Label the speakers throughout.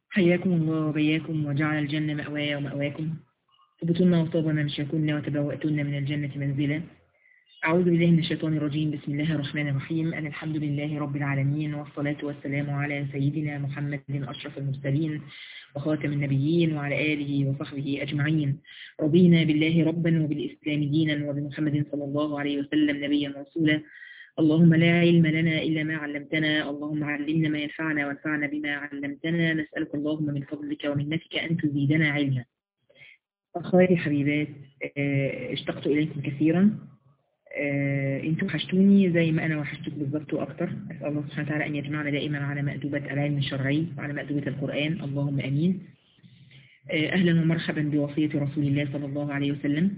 Speaker 1: حياكم الله وبياكم وجعل الجنة مأواي ومأواكم طبتنا وطابنا مشاكلنا وتبوأتنا من الجنة منزلا أعوذ بالله من الشيطان الرجيم بسم الله الرحمن الرحيم أن الحمد لله رب العالمين والصلاة والسلام على سيدنا محمد أشرف المرسلين وخاتم النبيين وعلى آله وصحبه أجمعين رضينا بالله ربا وبالإسلام دينا وبمحمد صلى الله عليه وسلم نبيا ورسولا اللهم لا علم لنا إلا ما علمتنا اللهم علمنا ما ينفعنا وانفعنا بما علمتنا نسألك اللهم من فضلك ومنتك أن تزيدنا علما أخواتي حبيبات اشتقت إليكم كثيرا انتم وحشتوني زي ما أنا وحشتك بالضبط وأكتر أسأل الله سبحانه وتعالى أن يجمعنا دائما على مأدوبة العلم الشرعي وعلى مأدوبة القرآن اللهم أمين أهلا ومرحبا بوصية رسول الله صلى الله عليه وسلم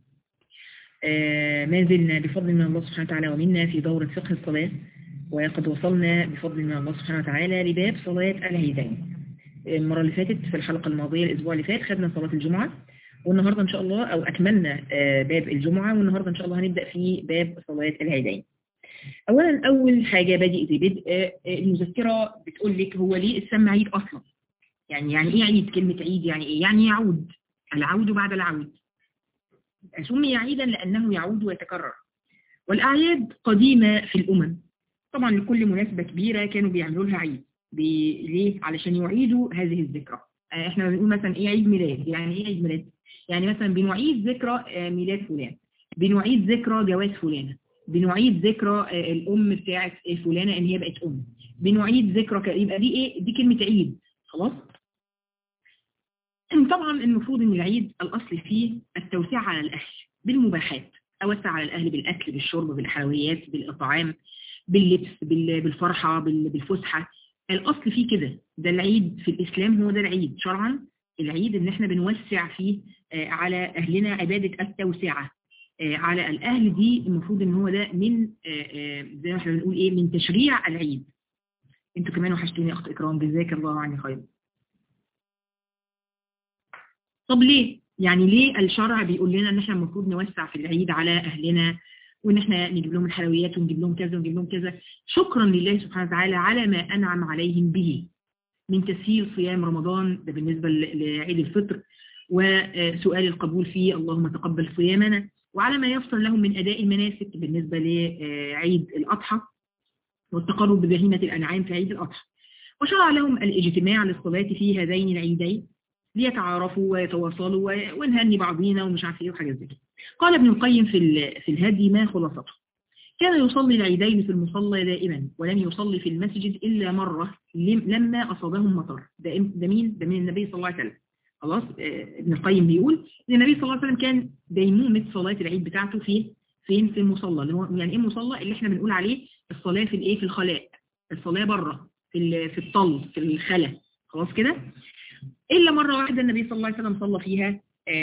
Speaker 1: ما زلنا بفضل من الله سبحانه وتعالى ومنا في دورة فقه الصلاة وقد وصلنا بفضل من الله سبحانه وتعالى لباب صلاة العيدين المرة اللي فاتت في الحلقة الماضية الأسبوع اللي فات خدنا صلاة الجمعة والنهاردة إن شاء الله أو أكملنا باب الجمعة والنهاردة إن شاء الله هنبدأ في باب صلاة العيدين أولا أول حاجة بادئ بدء المذكرة بتقول لك هو ليه السمى عيد أصلا يعني يعني إيه عيد كلمة عيد يعني إيه يعني يعود العود بعد العود سمي عيدا لأنه يعود ويتكرر والأعياد قديمة في الأمم طبعا لكل مناسبة كبيرة كانوا بيعملوا لها عيد ليه؟ علشان يعيدوا هذه الذكرى احنا بنقول مثلا ايه عيد ميلاد يعني ايه عيد ميلاد يعني مثلا بنعيد ذكرى ميلاد فلان بنعيد ذكرى جواز فلانة بنعيد ذكرى الأم بتاعت فلانة ان هي بقت أم بنعيد ذكرى يبقى دي ايه دي كلمة عيد خلاص طبعا المفروض ان العيد الاصل فيه التوسيع على الاهل بالمباحات اوسع على الاهل بالاكل بالشرب بالحلويات بالاطعام باللبس بالفرحة بالفسحة الاصل فيه كده ده العيد في الاسلام هو ده العيد شرعا العيد ان احنا بنوسع فيه على اهلنا عبادة التوسعة على الاهل دي المفروض ان هو ده من زي ما احنا بنقول ايه من تشريع العيد انتوا كمان وحشتوني يا اخت اكرام جزاك الله عني خير طب ليه؟ يعني ليه الشرع بيقول لنا ان احنا المفروض نوسع في العيد على اهلنا وان احنا نجيب لهم الحلويات ونجيب لهم كذا ونجيب لهم كذا شكرا لله سبحانه وتعالى على ما انعم عليهم به من تسهيل صيام رمضان ده بالنسبة لعيد الفطر وسؤال القبول فيه اللهم تقبل صيامنا وعلى ما يفصل لهم من اداء المناسك بالنسبة لعيد الاضحى والتقرب ببهيمة الانعام في عيد الاضحى وشرع لهم الاجتماع للصلاة في هذين العيدين ليتعارفوا ويتواصلوا ونهني بعضينا ومش عارف ايه وحاجات زي كده. قال ابن القيم في في الهدي ما خلاصته. كان يصلي العيدين في المصلى دائما ولم يصلي في المسجد إلا مرة لما أصابهم مطر ده, ده مين؟ ده من النبي صلى الله عليه وسلم خلاص ابن القيم بيقول ان النبي صلى الله عليه وسلم كان ديمومة صلاة العيد بتاعته في فين في المصلى اللي هو يعني ايه المصلى اللي احنا بنقول عليه الصلاة في الايه في الخلاء الصلاة بره في في الطل في الخلا خلاص كده إلا مرة واحدة النبي صلى الله عليه وسلم صلى فيها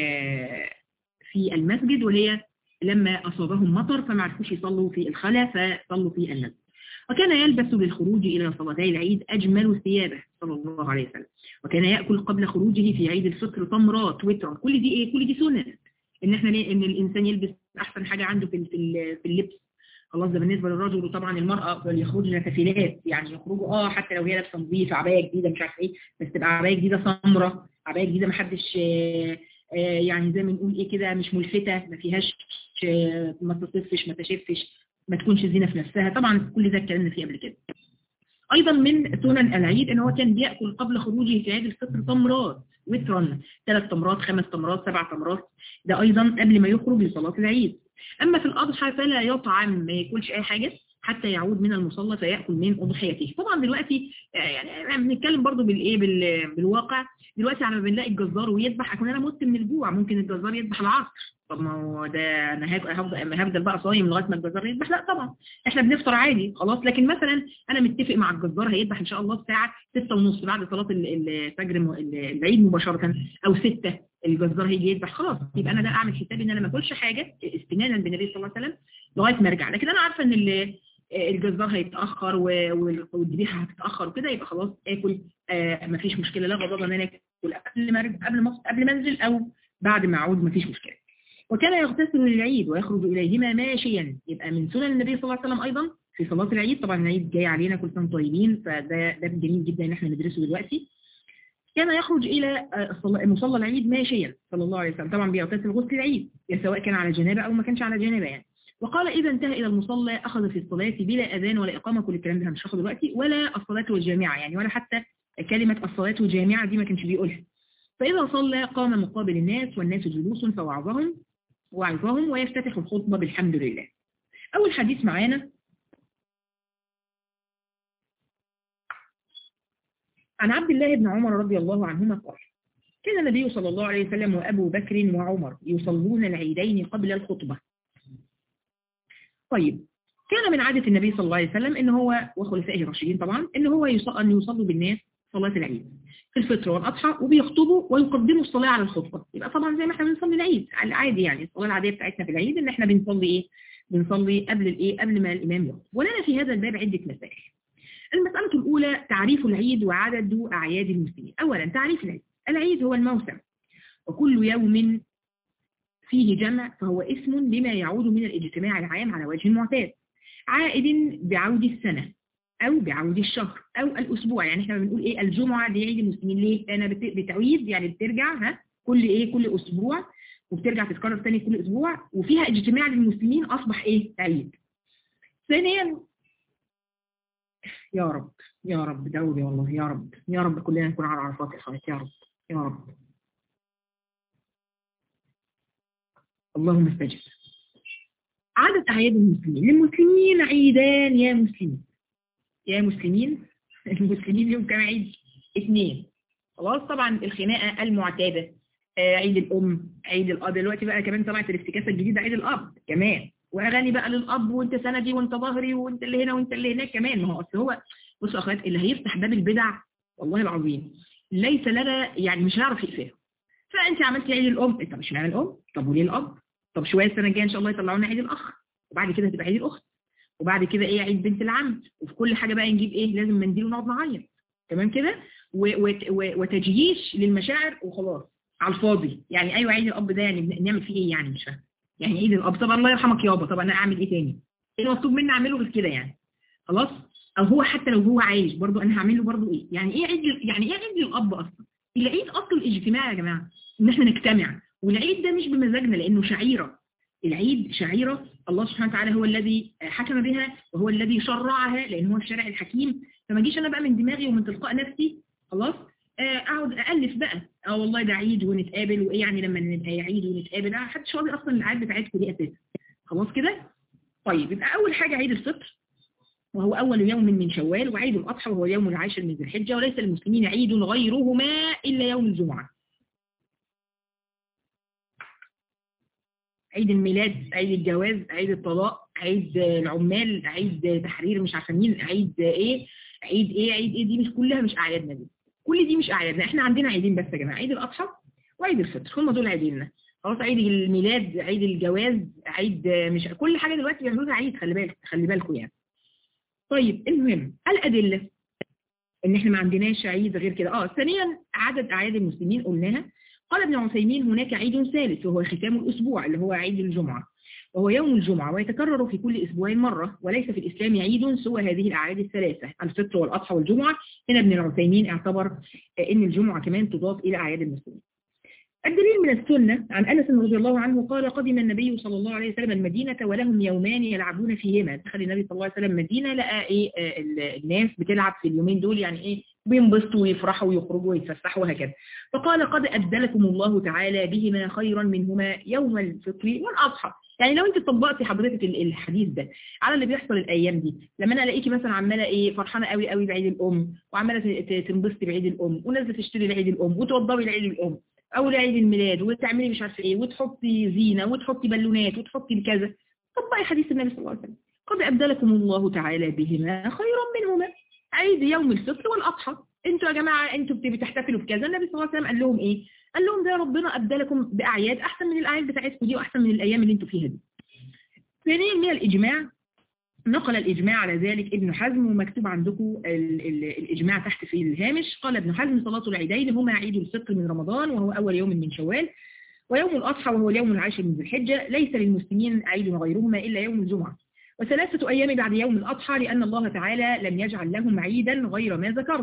Speaker 1: في المسجد وهي لما أصابهم مطر فما عرفوش يصلوا في الخلا فصلوا في المسجد وكان يلبس للخروج إلى صلاتي العيد أجمل ثيابه صلى الله عليه وسلم وكان يأكل قبل خروجه في عيد الفطر تمرات وترا كل دي إيه كل دي سنن إن إحنا إن الإنسان يلبس أحسن حاجة عنده في في اللبس خلاص ده بالنسبة للرجل وطبعا المرأة يخرجن كفيلات يعني يخرجوا اه حتى لو هي لابسه نظيفه عبايه جديده مش عارف ايه بس تبقى عبايه جديده سمراء عبايه جديده ما حدش يعني زي ما نقول ايه كده مش ملفتة ما فيهاش ما تصفش ما تشفش ما تكونش زينة في نفسها طبعا كل ده اتكلمنا فيه قبل كده ايضا من سنن العيد ان هو كان بيأكل قبل خروجه في عيد الفطر تمرات وترا ثلاث تمرات خمس تمرات سبع تمرات ده ايضا قبل ما يخرج لصلاة العيد اما في الاضحى فلا يطعم ما ياكلش اي حاجة حتى يعود من المصلى فيأكل من أضحيته طبعا دلوقتي يعني بنتكلم برضو بالايه بالواقع دلوقتي على ما بنلاقي الجزار ويذبح اكون انا مت من الجوع ممكن الجزار يذبح العصر طب ما هو ده انا هفضل هفضل بقى صايم لغايه ما الجزار يذبح لا طبعا احنا بنفطر عادي خلاص لكن مثلا انا متفق مع الجزار هيذبح ان شاء الله الساعه 6:30 بعد صلاه الفجر العيد مباشره او 6 الجزار هيجي يذبح خلاص يبقى انا ده اعمل حسابي ان انا ما اكلش حاجه استنادا بالنبي صلى الله عليه وسلم لغايه ما ارجع لكن انا عارفه ان الجزار هيتاخر والذبيحه هتتاخر وكده يبقى خلاص اكل آه مفيش مشكله لا غضب ان انا اكل قبل ما قبل ما قبل ما انزل او بعد ما اعود مفيش مشكله وكان يغتسل للعيد ويخرج اليهما ماشيا يبقى من سنن النبي صلى الله عليه وسلم ايضا في صلاه العيد طبعا العيد جاي علينا كل سنه طيبين فده ده جميل جدا ان احنا ندرسه دلوقتي كان يخرج إلى مصلى العيد ماشيا صلى الله عليه وسلم طبعا بيغتسل غسل العيد سواء كان على جنابة أو ما كانش على جنابة يعني وقال إذا انتهى إلى المصلى أخذ في الصلاة بلا أذان ولا إقامة كل الكلام ده هنشرحه دلوقتي ولا الصلاة والجامعة يعني ولا حتى كلمة الصلاة والجامعة دي ما كانش بيقولها فإذا صلى قام مقابل الناس والناس جلوس فوعظهم وعظهم ويفتتح الخطبة بالحمد لله أول حديث معانا عن عبد الله بن عمر رضي الله عنهما قال كان النبي صلى الله عليه وسلم وأبو بكر وعمر يصلون العيدين قبل الخطبة طيب كان من عادة النبي صلى الله عليه وسلم إن هو وخلفائه الراشدين طبعا إن هو أن يصلوا بالناس صلاة العيد في الفطر والأضحى وبيخطبوا ويقدموا الصلاة على الخطبة يبقى طبعا زي ما احنا بنصلي العيد عادي يعني الصلاة العادية بتاعتنا في العيد إن احنا بنصلي إيه بنصلي قبل الإيه قبل ما الإمام يخطب ولنا في هذا الباب عدة مسائل المسألة الأولى تعريف العيد وعدد أعياد المسلمين أولا تعريف العيد العيد هو الموسم وكل يوم فيه جمع فهو اسم لما يعود من الاجتماع العام على وجه معتاد عائد بعود السنة أو بعود الشهر أو الأسبوع يعني احنا بنقول إيه الجمعة دي عيد المسلمين ليه؟ لأنها بتعيد يعني بترجع ها كل إيه كل أسبوع وبترجع تتكرر تاني كل أسبوع وفيها اجتماع للمسلمين أصبح إيه عيد ثانيا يا رب يا رب داودي والله يا رب يا رب كلنا نكون على عرفات يا اخوات يا رب يا رب اللهم استجب عدد أعياد المسلمين للمسلمين عيدان يا مسلمين يا مسلمين المسلمين يوم كام عيد اثنين خلاص طبعا الخناقة المعتادة آه عيد الأم عيد الأب دلوقتي بقى كمان طبعا الافتكاسة الجديدة عيد الأب كمان واغاني بقى للاب وانت سندي وانت ظهري وانت اللي هنا وانت اللي هناك كمان ما هو اصل هو بصوا يا اخوات اللي هيفتح باب البدع والله العظيم ليس لنا يعني مش هنعرف يقفله فانت عملتي عيد الام انت مش معنى الام طب وليه الاب طب شويه السنه الجايه ان شاء الله يطلعوا لنا عيد الاخ وبعد كده هتبقى عيد الاخت وبعد كده ايه عيد بنت العم وفي كل حاجه بقى نجيب ايه لازم منديل ونقعد نعيط تمام كده وتجييش للمشاعر وخلاص على الفاضي يعني ايوه عيد الاب ده يعني نعمل فيه ايه يعني مش فاهم يعني عيد الاب طبعا الله يرحمك يابا طب انا اعمل ايه تاني ايه المطلوب مني اعمله غير كده يعني خلاص او هو حتى لو هو عايش برضه انا هعمل له برضه ايه يعني ايه عيد يعني ايه عيد الاب اصلا العيد اصلا الاجتماع يا جماعه ان احنا نجتمع والعيد ده مش بمزاجنا لانه شعيره العيد شعيرة الله سبحانه وتعالى هو الذي حكم بها وهو الذي شرعها لأن هو الشرع الحكيم فما جيش أنا بقى من دماغي ومن تلقاء نفسي خلاص اقعد ألف بقى اه والله ده عيد ونتقابل وإيه يعني لما نبقى عيد ونتقابل اه حدش راضي أصلا العيد بتاعتكم دي أساسا خلاص كده طيب يبقى أول حاجة عيد الفطر وهو أول يوم من شوال وعيد الأضحى وهو اليوم العاشر من ذي الحجة وليس للمسلمين عيد غيرهما إلا يوم الجمعة عيد الميلاد عيد الجواز عيد الطلاق عيد العمال عيد تحرير مش عارفه مين عيد ايه عيد ايه عيد ايه دي مش كلها مش اعيادنا دي كل دي مش اعيادنا احنا عندنا عيدين بس يا جماعه عيد الاضحى وعيد الفطر هم دول عيديننا خلاص عيد الميلاد عيد الجواز عيد مش كل حاجه دلوقتي بيعملوا لها عيد خلي بالك خلي بالكم يعني طيب المهم الادله ان احنا ما عندناش عيد غير كده اه ثانيا عدد اعياد المسلمين قلناها قال ابن عثيمين هناك عيد ثالث وهو ختام الأسبوع اللي هو عيد الجمعة وهو يوم الجمعة ويتكرر في كل أسبوع مرة وليس في الإسلام عيد سوى هذه الأعياد الثلاثة الفطر والأضحى والجمعة هنا ابن العثيمين اعتبر أن الجمعة كمان تضاف إلى أعياد المسلمين الدليل من السنة عن أنس رضي الله عنه قال قدم النبي صلى الله عليه وسلم المدينة ولهم يومان يلعبون فيهما دخل النبي صلى الله عليه وسلم مدينة لقى إيه الناس بتلعب في اليومين دول يعني إيه بينبسطوا ويفرحوا ويخرجوا ويتفسحوا وهكذا فقال قد أبدلكم الله تعالى بهما خيرا منهما يوم الفطر والأضحى يعني لو انت طبقتي حضرتك الحديث ده على اللي بيحصل الايام دي لما انا الاقيكي مثلا عماله ايه فرحانه قوي قوي بعيد الام وعماله تنبسطي بعيد الام ونازله تشتري لعيد الام وتوضبي لعيد الام او لعيد الميلاد وتعملي مش عارفه ايه وتحطي زينه وتحطي بالونات وتحطي كذا طبقي حديث النبي صلى الله عليه وسلم قد ابدلكم الله تعالى بهما خيرا منهما عيد يوم الفطر والاضحى انتوا يا جماعه انتوا بتحتفلوا بكذا النبي صلى الله عليه وسلم قال لهم ايه قال لهم ده ربنا ابدلكم باعياد احسن من الاعياد بتاعتكم دي واحسن من الايام اللي انتوا فيها دي ثانيا من الاجماع نقل الإجماع على ذلك ابن حزم ومكتوب عندكم ال ال الإجماع تحت في الهامش قال ابن حزم صلاة العيدين هما عيد الفطر من رمضان وهو أول يوم من شوال ويوم الأضحى وهو اليوم العاشر من ذي الحجة ليس للمسلمين عيد غيرهما إلا يوم الجمعة وثلاثة أيام بعد يوم الأضحى لأن الله تعالى لم يجعل لهم عيدا غير ما ذكرنا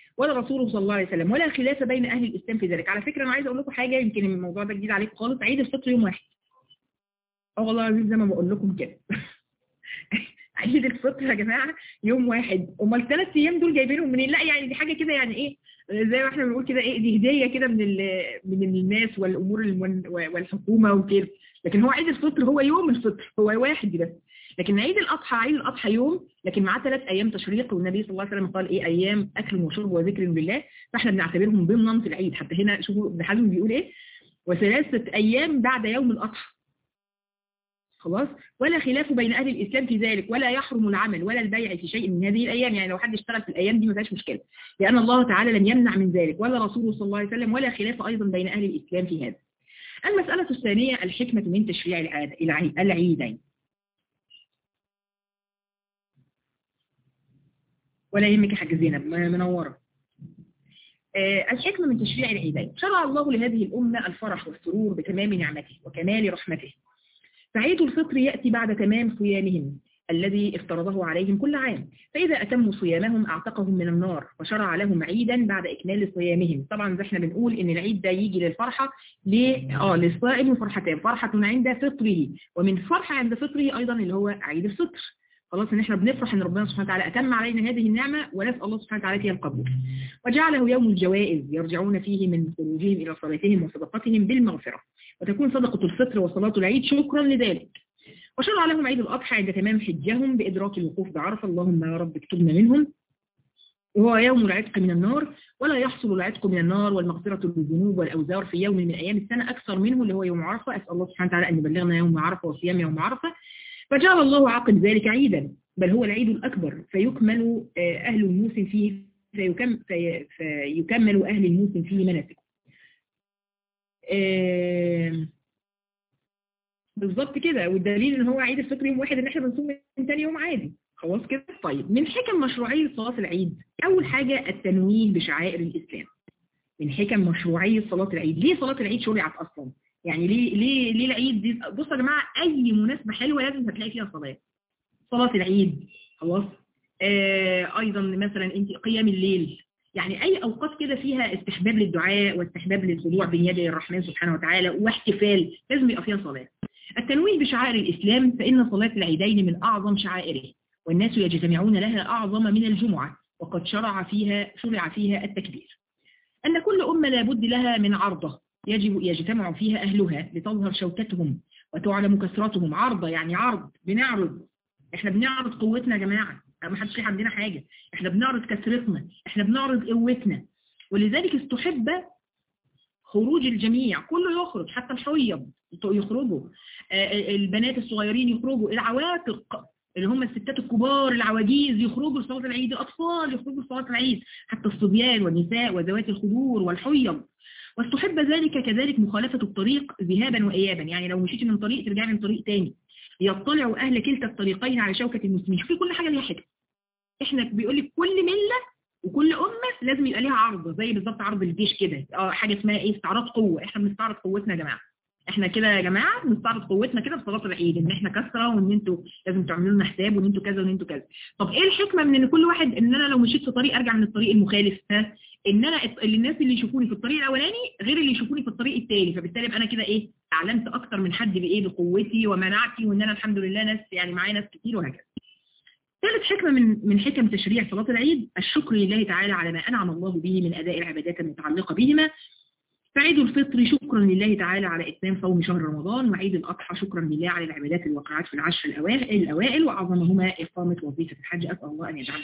Speaker 1: ولا رسوله صلى الله عليه وسلم ولا خلاف بين أهل الإسلام في ذلك على فكرة أنا عايزة أقول لكم حاجة يمكن الموضوع ده جديد عليكم خالص عيد الفطر يوم واحد اه والله العظيم زي ما بقول لكم كده عيد الفطر يا جماعة يوم واحد امال الثلاث ايام دول جايبينهم منين لا يعني دي حاجة كده يعني ايه زي ما احنا بنقول كده ايه دي هدية كده من من الناس والامور المن والحكومة وكده لكن هو عيد الفطر هو يوم الفطر هو واحد بس لكن عيد الاضحى عيد الاضحى يوم لكن معاه ثلاث ايام تشريق والنبي صلى الله عليه وسلم قال ايه ايام اكل وشرب وذكر بالله فاحنا بنعتبرهم ضمنا في العيد حتى هنا شوفوا ابن حزم بيقول ايه وثلاثة ايام بعد يوم الاضحى خلاص ولا خلاف بين أهل الإسلام في ذلك ولا يحرم العمل ولا البيع في شيء من هذه الأيام يعني لو حد اشتغل في الأيام دي ما فيهاش مشكلة لأن الله تعالى لم يمنع من ذلك ولا رسوله صلى الله عليه وسلم ولا خلاف أيضا بين أهل الإسلام في هذا المسألة الثانية الحكمة من تشريع العادة العيدين ولا يهمك حاج زينب منورة الحكمة من تشريع العيدين شرع الله لهذه الأمة الفرح والسرور بتمام نعمته وكمال رحمته فعيد الفطر يأتي بعد تمام صيامهم الذي افترضه عليهم كل عام فإذا أتموا صيامهم أعتقهم من النار وشرع لهم عيدا بعد إكمال صيامهم طبعا زي احنا بنقول إن العيد ده يجي للفرحة آه للصائم فرحتين فرحة عند فطره ومن فرحة عند فطره أيضا اللي هو عيد الفطر خلاص ان احنا بنفرح ان ربنا سبحانه وتعالى اتم علينا هذه النعمة ونسأل الله سبحانه وتعالى فيها القبول وجعله يوم الجوائز يرجعون فيه من خروجهم إلى صلاتهم وصدقتهم بالمغفرة وتكون صدقة الفطر وصلاة العيد شكرا لذلك وشرع لهم عيد الأضحى عند تمام حجهم بإدراك الوقوف بعرفة اللهم يا رب اكتبنا منهم وهو يوم العتق من النار ولا يحصل العتق من النار والمغفرة للذنوب والأوزار في يوم من أيام السنة أكثر منه اللي هو يوم عرفة أسأل الله سبحانه وتعالى أن يبلغنا يوم عرفة وصيام يوم عرفة فجعل الله عقب ذلك عيدا بل هو العيد الأكبر فيكمل أهل الموسم فيه فيكم في فيكمل أهل الموسم فيه مناسكه بالظبط كده والدليل ان هو عيد الفطر يوم واحد ان احنا بنصوم من تاني يوم عادي خلاص كده طيب من حكم مشروعية صلاة العيد اول حاجة التنويه بشعائر الاسلام من حكم مشروعية صلاة العيد ليه صلاة العيد شرعت اصلا يعني ليه ليه ليه العيد دي بصوا يا جماعة اي مناسبة حلوة لازم هتلاقي فيها صلاة صلاة العيد خلاص آه ايضا مثلا انت قيام الليل يعني أي أوقات كده فيها استحباب للدعاء واستحباب للخضوع بين يدي الرحمن سبحانه وتعالى واحتفال لازم يبقى فيها صلاة التنويه بشعائر الإسلام فإن صلاة العيدين من أعظم شعائره والناس يجتمعون لها أعظم من الجمعة وقد شرع فيها شرع فيها التكبير أن كل أمة لابد لها من عرضة يجب يجتمع فيها أهلها لتظهر شوكتهم وتعلم كثرتهم عرضة يعني عرض بنعرض احنا بنعرض قوتنا يا جماعة ما حدش في عندنا حاجة احنا بنعرض كثرتنا احنا بنعرض قوتنا ولذلك استحب خروج الجميع كله يخرج حتى الحويض يخرجوا البنات الصغيرين يخرجوا العواتق اللي هم الستات الكبار العواجيز يخرجوا لصلاة العيد الأطفال يخرجوا لصلاة العيد حتى الصبيان والنساء وذوات الخدور والحيض واستحب ذلك كذلك مخالفة الطريق ذهابا وإيابا يعني لو مشيت من طريق ترجع من طريق تاني يطلعوا أهل كلتا الطريقين على شوكة المسلمين في كل حاجة ليها حكمة احنا بيقول لك كل ملة وكل أمة لازم يبقى ليها عرض زي بالظبط عرض الجيش كده اه حاجة اسمها ايه استعراض قوة احنا بنستعرض قوتنا يا جماعة احنا كده يا جماعة بنستعرض قوتنا كده في صلاة العيد ان احنا كثرة وان انتوا لازم تعملوا لنا حساب وان انتوا كذا وان انتوا كذا طب ايه الحكمة من ان كل واحد ان انا لو مشيت في طريق ارجع من الطريق المخالف ها ان انا الناس اللي يشوفوني في الطريق الاولاني غير اللي يشوفوني في الطريق الثاني فبالتالي يبقى انا كده ايه اعلنت اكتر من حد بايه بقوتي ومناعتي وان انا الحمد لله ناس يعني معايا ناس كتير وهكذا ثالث حكمة من من حكم تشريع صلاة العيد الشكر لله تعالى على ما أنعم الله به من أداء العبادات المتعلقة بهما فعيد الفطر شكرا لله تعالى على إتمام صوم شهر رمضان وعيد الأضحى شكرا لله على العبادات الواقعات في العشر الأوائل, الأوائل وأعظمهما إقامة وظيفة الحج أسأل الله أن يجعلنا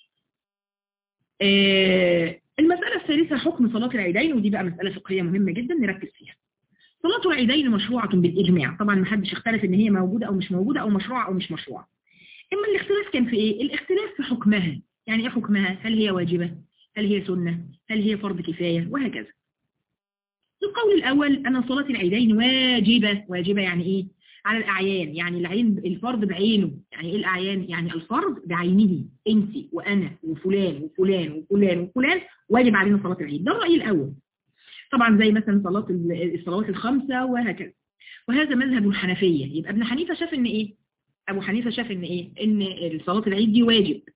Speaker 1: آه المسألة الثالثة حكم صلاة العيدين ودي بقى مسألة فقهية مهمة جدا نركز فيها صلاة العيدين مشروعة بالإجماع طبعا ما حدش اختلف ان هي موجودة او مش موجودة او مشروعة او مش مشروعة اما الاختلاف كان في ايه الاختلاف في حكمها يعني ايه حكمها هل هي واجبة هل هي سنة هل هي فرض كفاية وهكذا القول الاول ان صلاة العيدين واجبة واجبة يعني ايه على الاعيان يعني العين الفرض بعينه يعني ايه الاعيان يعني الفرض بعينه انت وانا وفلان وفلان وفلان وفلان واجب علينا صلاة العيد ده الرأي الاول طبعا زي مثلا صلاة الصلوات الخمسة وهكذا وهذا مذهب الحنفية يبقى ابن حنيفة شاف ان ايه ابو حنيفة شاف ان ايه ان صلاة العيد دي واجب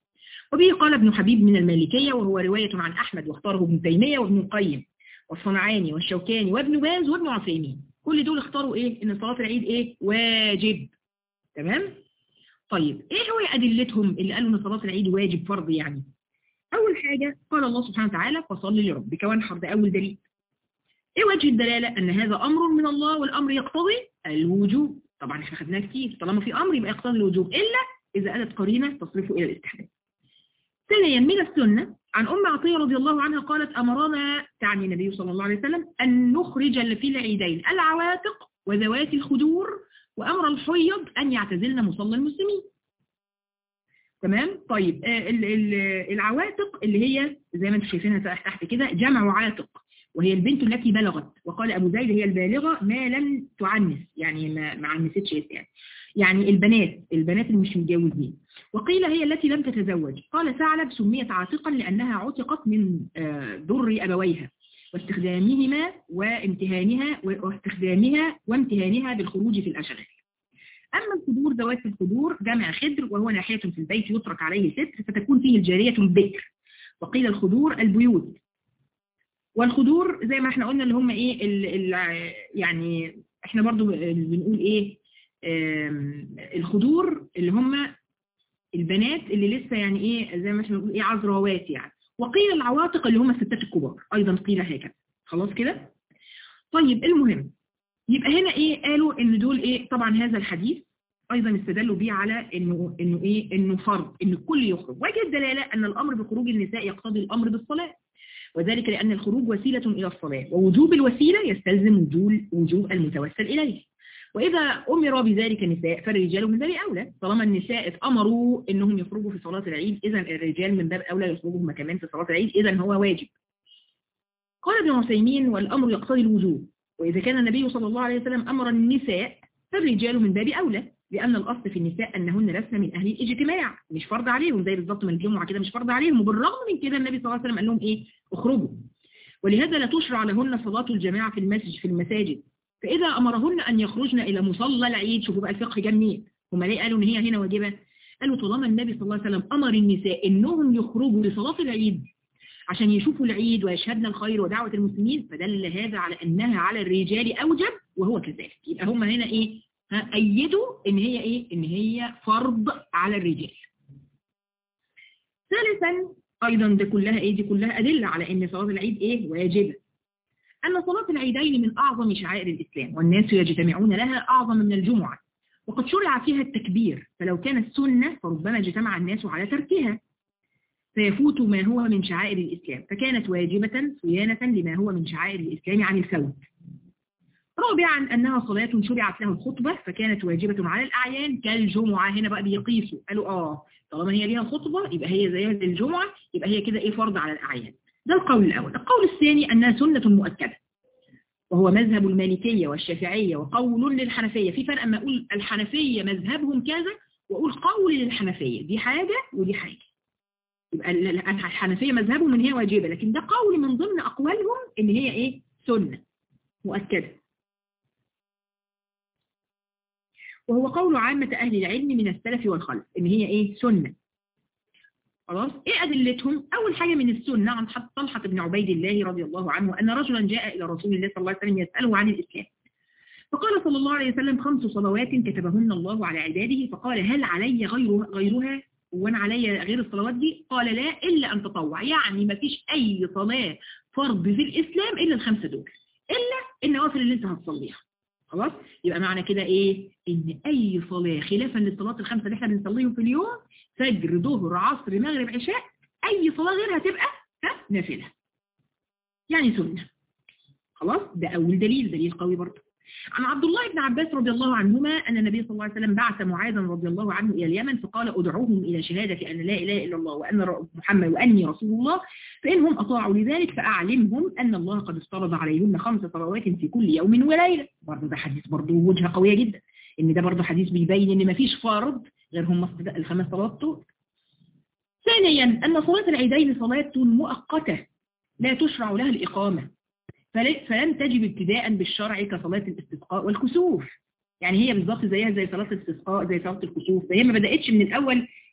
Speaker 1: وبه قال ابن حبيب من المالكية وهو رواية عن أحمد واختاره ابن تيمية وابن القيم والصنعاني والشوكاني وابن باز وابن عثيمين كل دول اختاروا ايه ان صلاة العيد ايه واجب تمام طيب ايه هو ادلتهم اللي قالوا ان صلاة العيد واجب فرض يعني اول حاجة قال الله سبحانه وتعالى فصل لربك وانحر ده اول دليل ايه وجه الدلالة ان هذا امر من الله والامر يقتضي الوجوب طبعا احنا خدناه كتير طالما في امر يبقى يقتضي الوجوب الا اذا اتت قرينة تصرفه الى الاستحباب ثانيا من السنة عن أم عطية رضي الله عنها قالت أمرنا تعني النبي صلى الله عليه وسلم أن نخرج في العيدين العواتق وذوات الخدور وأمر الحيض أن يعتزلن مصلى المسلمين تمام طيب ال ال العواتق اللي هي زي ما انتم شايفينها تحت كده جمع عاتق وهي البنت التي بلغت وقال أبو زيد هي البالغة ما لم تعنس يعني ما, ما عنستش يعني يعني البنات البنات اللي مش متجوزين وقيل هي التي لم تتزوج قال ثعلب سميت عاتقا لأنها عتقت من ضر أبويها واستخدامهما وامتهانها واستخدامها وامتهانها بالخروج في الأشغال أما الخدور ذوات الخدور جمع خدر وهو ناحية في البيت يترك عليه ستر فتكون فيه الجارية البكر وقيل الخدور البيوت والخدور زي ما احنا قلنا اللي هم ايه ال ال يعني احنا برضو بنقول ايه الخدور اللي هم البنات اللي لسه يعني ايه زي ما احنا بنقول ايه عذراوات يعني وقيل العواتق اللي هم الستات الكبار ايضا قيل هكذا خلاص كده طيب المهم يبقى هنا ايه قالوا ان دول ايه طبعا هذا الحديث ايضا استدلوا بيه على انه انه ايه انه فرض ان الكل يخرج وجه الدلاله ان الامر بخروج النساء يقتضي الامر بالصلاه وذلك لان الخروج وسيله الى الصلاه ووجوب الوسيله يستلزم وجوب وجوب المتوسل اليه وإذا أمر بذلك النساء فالرجال من باب أولى طالما النساء اتأمروا إنهم يخرجوا في صلاة العيد إذا الرجال من باب أولى يخرجوا هم كمان في صلاة العيد إذا هو واجب قال ابن عثيمين والأمر يقتضي الوجوب وإذا كان النبي صلى الله عليه وسلم أمر النساء فالرجال من باب أولى لأن الأصل في النساء أنهن لسن من أهل الاجتماع مش فرض عليهم زي بالظبط من الجمعة كده مش فرض عليهم وبالرغم من كده النبي صلى الله عليه وسلم قال لهم إيه اخرجوا ولهذا لا تشرع لهن صلاة الجماعة في المسجد في المساجد فإذا أمرهن أن يخرجن إلى مصلى العيد شوفوا بقى الفقه جميل هم ليه قالوا إن هي هنا واجبة قالوا طالما النبي صلى الله عليه وسلم أمر النساء إنهم يخرجوا لصلاة العيد عشان يشوفوا العيد ويشهدن الخير ودعوة المسلمين فدل هذا على أنها على الرجال أوجب وهو كذلك يبقى هم هنا إيه ها أيدوا إن هي إيه إن هي فرض على الرجال ثالثا أيضا دي كلها إيه دي كلها أدلة على أن صلاة العيد إيه واجبة أن صلاة العيدين من أعظم شعائر الإسلام والناس يجتمعون لها أعظم من الجمعة وقد شرع فيها التكبير فلو كانت سنة فربما اجتمع الناس على تركها فيفوت ما هو من شعائر الإسلام فكانت واجبة صيانة لما هو من شعائر الإسلام عن الفوت رابعا أنها صلاة شرعت له الخطبة فكانت واجبة على الأعيان كالجمعة هنا بقى بيقيسوا قالوا آه طالما هي ليها خطبة يبقى هي زيها زي الجمعة يبقى هي كده إيه فرض على الأعيان ده القول الأول القول الثاني أنها سنة مؤكدة وهو مذهب المالكية والشافعية وقول للحنفية في فرق أما أقول الحنفية مذهبهم كذا وأقول قول للحنفية دي حاجة ودي حاجة يبقى الحنفية مذهبهم ان هي واجبة لكن ده قول من ضمن أقوالهم ان هي ايه سنة مؤكدة وهو قول عامة أهل العلم من السلف والخلف ان هي ايه سنة خلاص ايه أدلتهم أول حاجة من السنة عن طلحة بن عبيد الله رضي الله عنه أن رجلا جاء إلى رسول الله صلى الله عليه وسلم يسأله عن الإسلام فقال صلى الله عليه وسلم خمس صلوات كتبهن الله على عباده فقال هل علي غير غيرها وانا عليا غير الصلوات دي قال لا إلا أن تطوع يعني ما فيش أي صلاة فرض في الإسلام إلا الخمسة دول إلا النوافل اللي انت هتصليها خلاص يبقى معنى كده إيه إن أي صلاة خلافا للصلاة الخمسة اللي احنا بنصليهم في اليوم فجر ظهر عصر مغرب عشاء أي صلاة غيرها تبقى ها نافلة يعني سنة خلاص ده أول دليل دليل قوي برضه عن عبد الله بن عباس رضي الله عنهما أن النبي صلى الله عليه وسلم بعث معاذا رضي الله عنه إلى اليمن فقال أدعوهم إلى شهادة أن لا إله إلا الله وأن محمد وأني رسول الله فإنهم أطاعوا لذلك فأعلمهم أن الله قد افترض عليهن خمس صلوات في كل يوم وليلة برضه ده حديث برضه وجهة قوية جدا إن ده برضه حديث بيبين إن مفيش فرض غير هم الخمس صلوات دول ثانيا أن صلاة العيدين صلاة مؤقتة لا تشرع لها الإقامة فلم تجب ابتداء بالشرع كصلاة الاستسقاء والكسوف يعني هي بالظبط زيها زي صلاة الاستسقاء زي صلاة الكسوف فهي ما بدأتش من الأول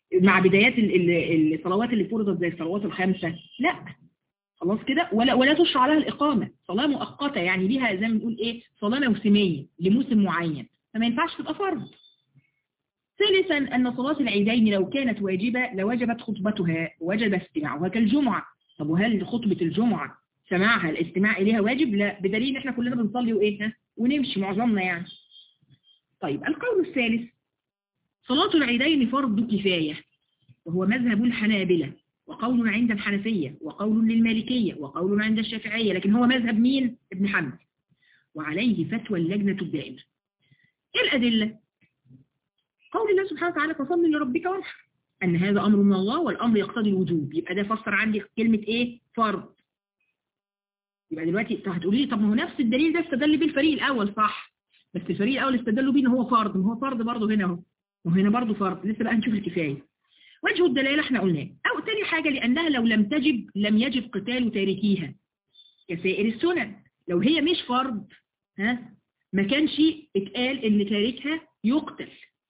Speaker 1: مع بدايات الصلوات اللي فرضت زي الصلوات الخمسة لا خلاص كده ولا ولا تشرع لها الإقامة صلاة مؤقتة يعني ليها زي ما بنقول إيه صلاة موسمية لموسم معين فما ينفعش تبقى فرض ثالثا أن صلاة العيدين لو كانت واجبة لوجبت خطبتها وجب استماعها كالجمعة طب وهل خطبة الجمعة سماعها الاستماع إليها واجب لا بدليل إن احنا كلنا بنصلي وإيه ها ونمشي معظمنا يعني طيب القول الثالث صلاة العيدين فرض كفاية وهو مذهب الحنابلة وقول عند الحنفية وقول للمالكية وقول عند الشافعية لكن هو مذهب مين؟ ابن حنبل وعليه فتوى اللجنة الدائمة ايه الأدلة؟ قول الله سبحانه وتعالى فصل لربك وانحر أن هذا أمر من الله والأمر يقتضي الوجوب يبقى ده فسر عندي كلمة إيه؟ فرض يبقى دلوقتي هتقولي لي طب ما هو نفس الدليل ده استدل بيه الفريق الأول صح بس الفريق الأول استدلوا بيه إن هو فرض ما هو فرض برضه هنا اهو وهنا برضه فرض لسه بقى نشوف الكفاية وجه الدلالة احنا قلناه أو تاني حاجة لأنها لو لم تجب لم يجب قتال تاركيها كسائر السنن لو هي مش فرض ها ما كانش اتقال ان تاركها يقتل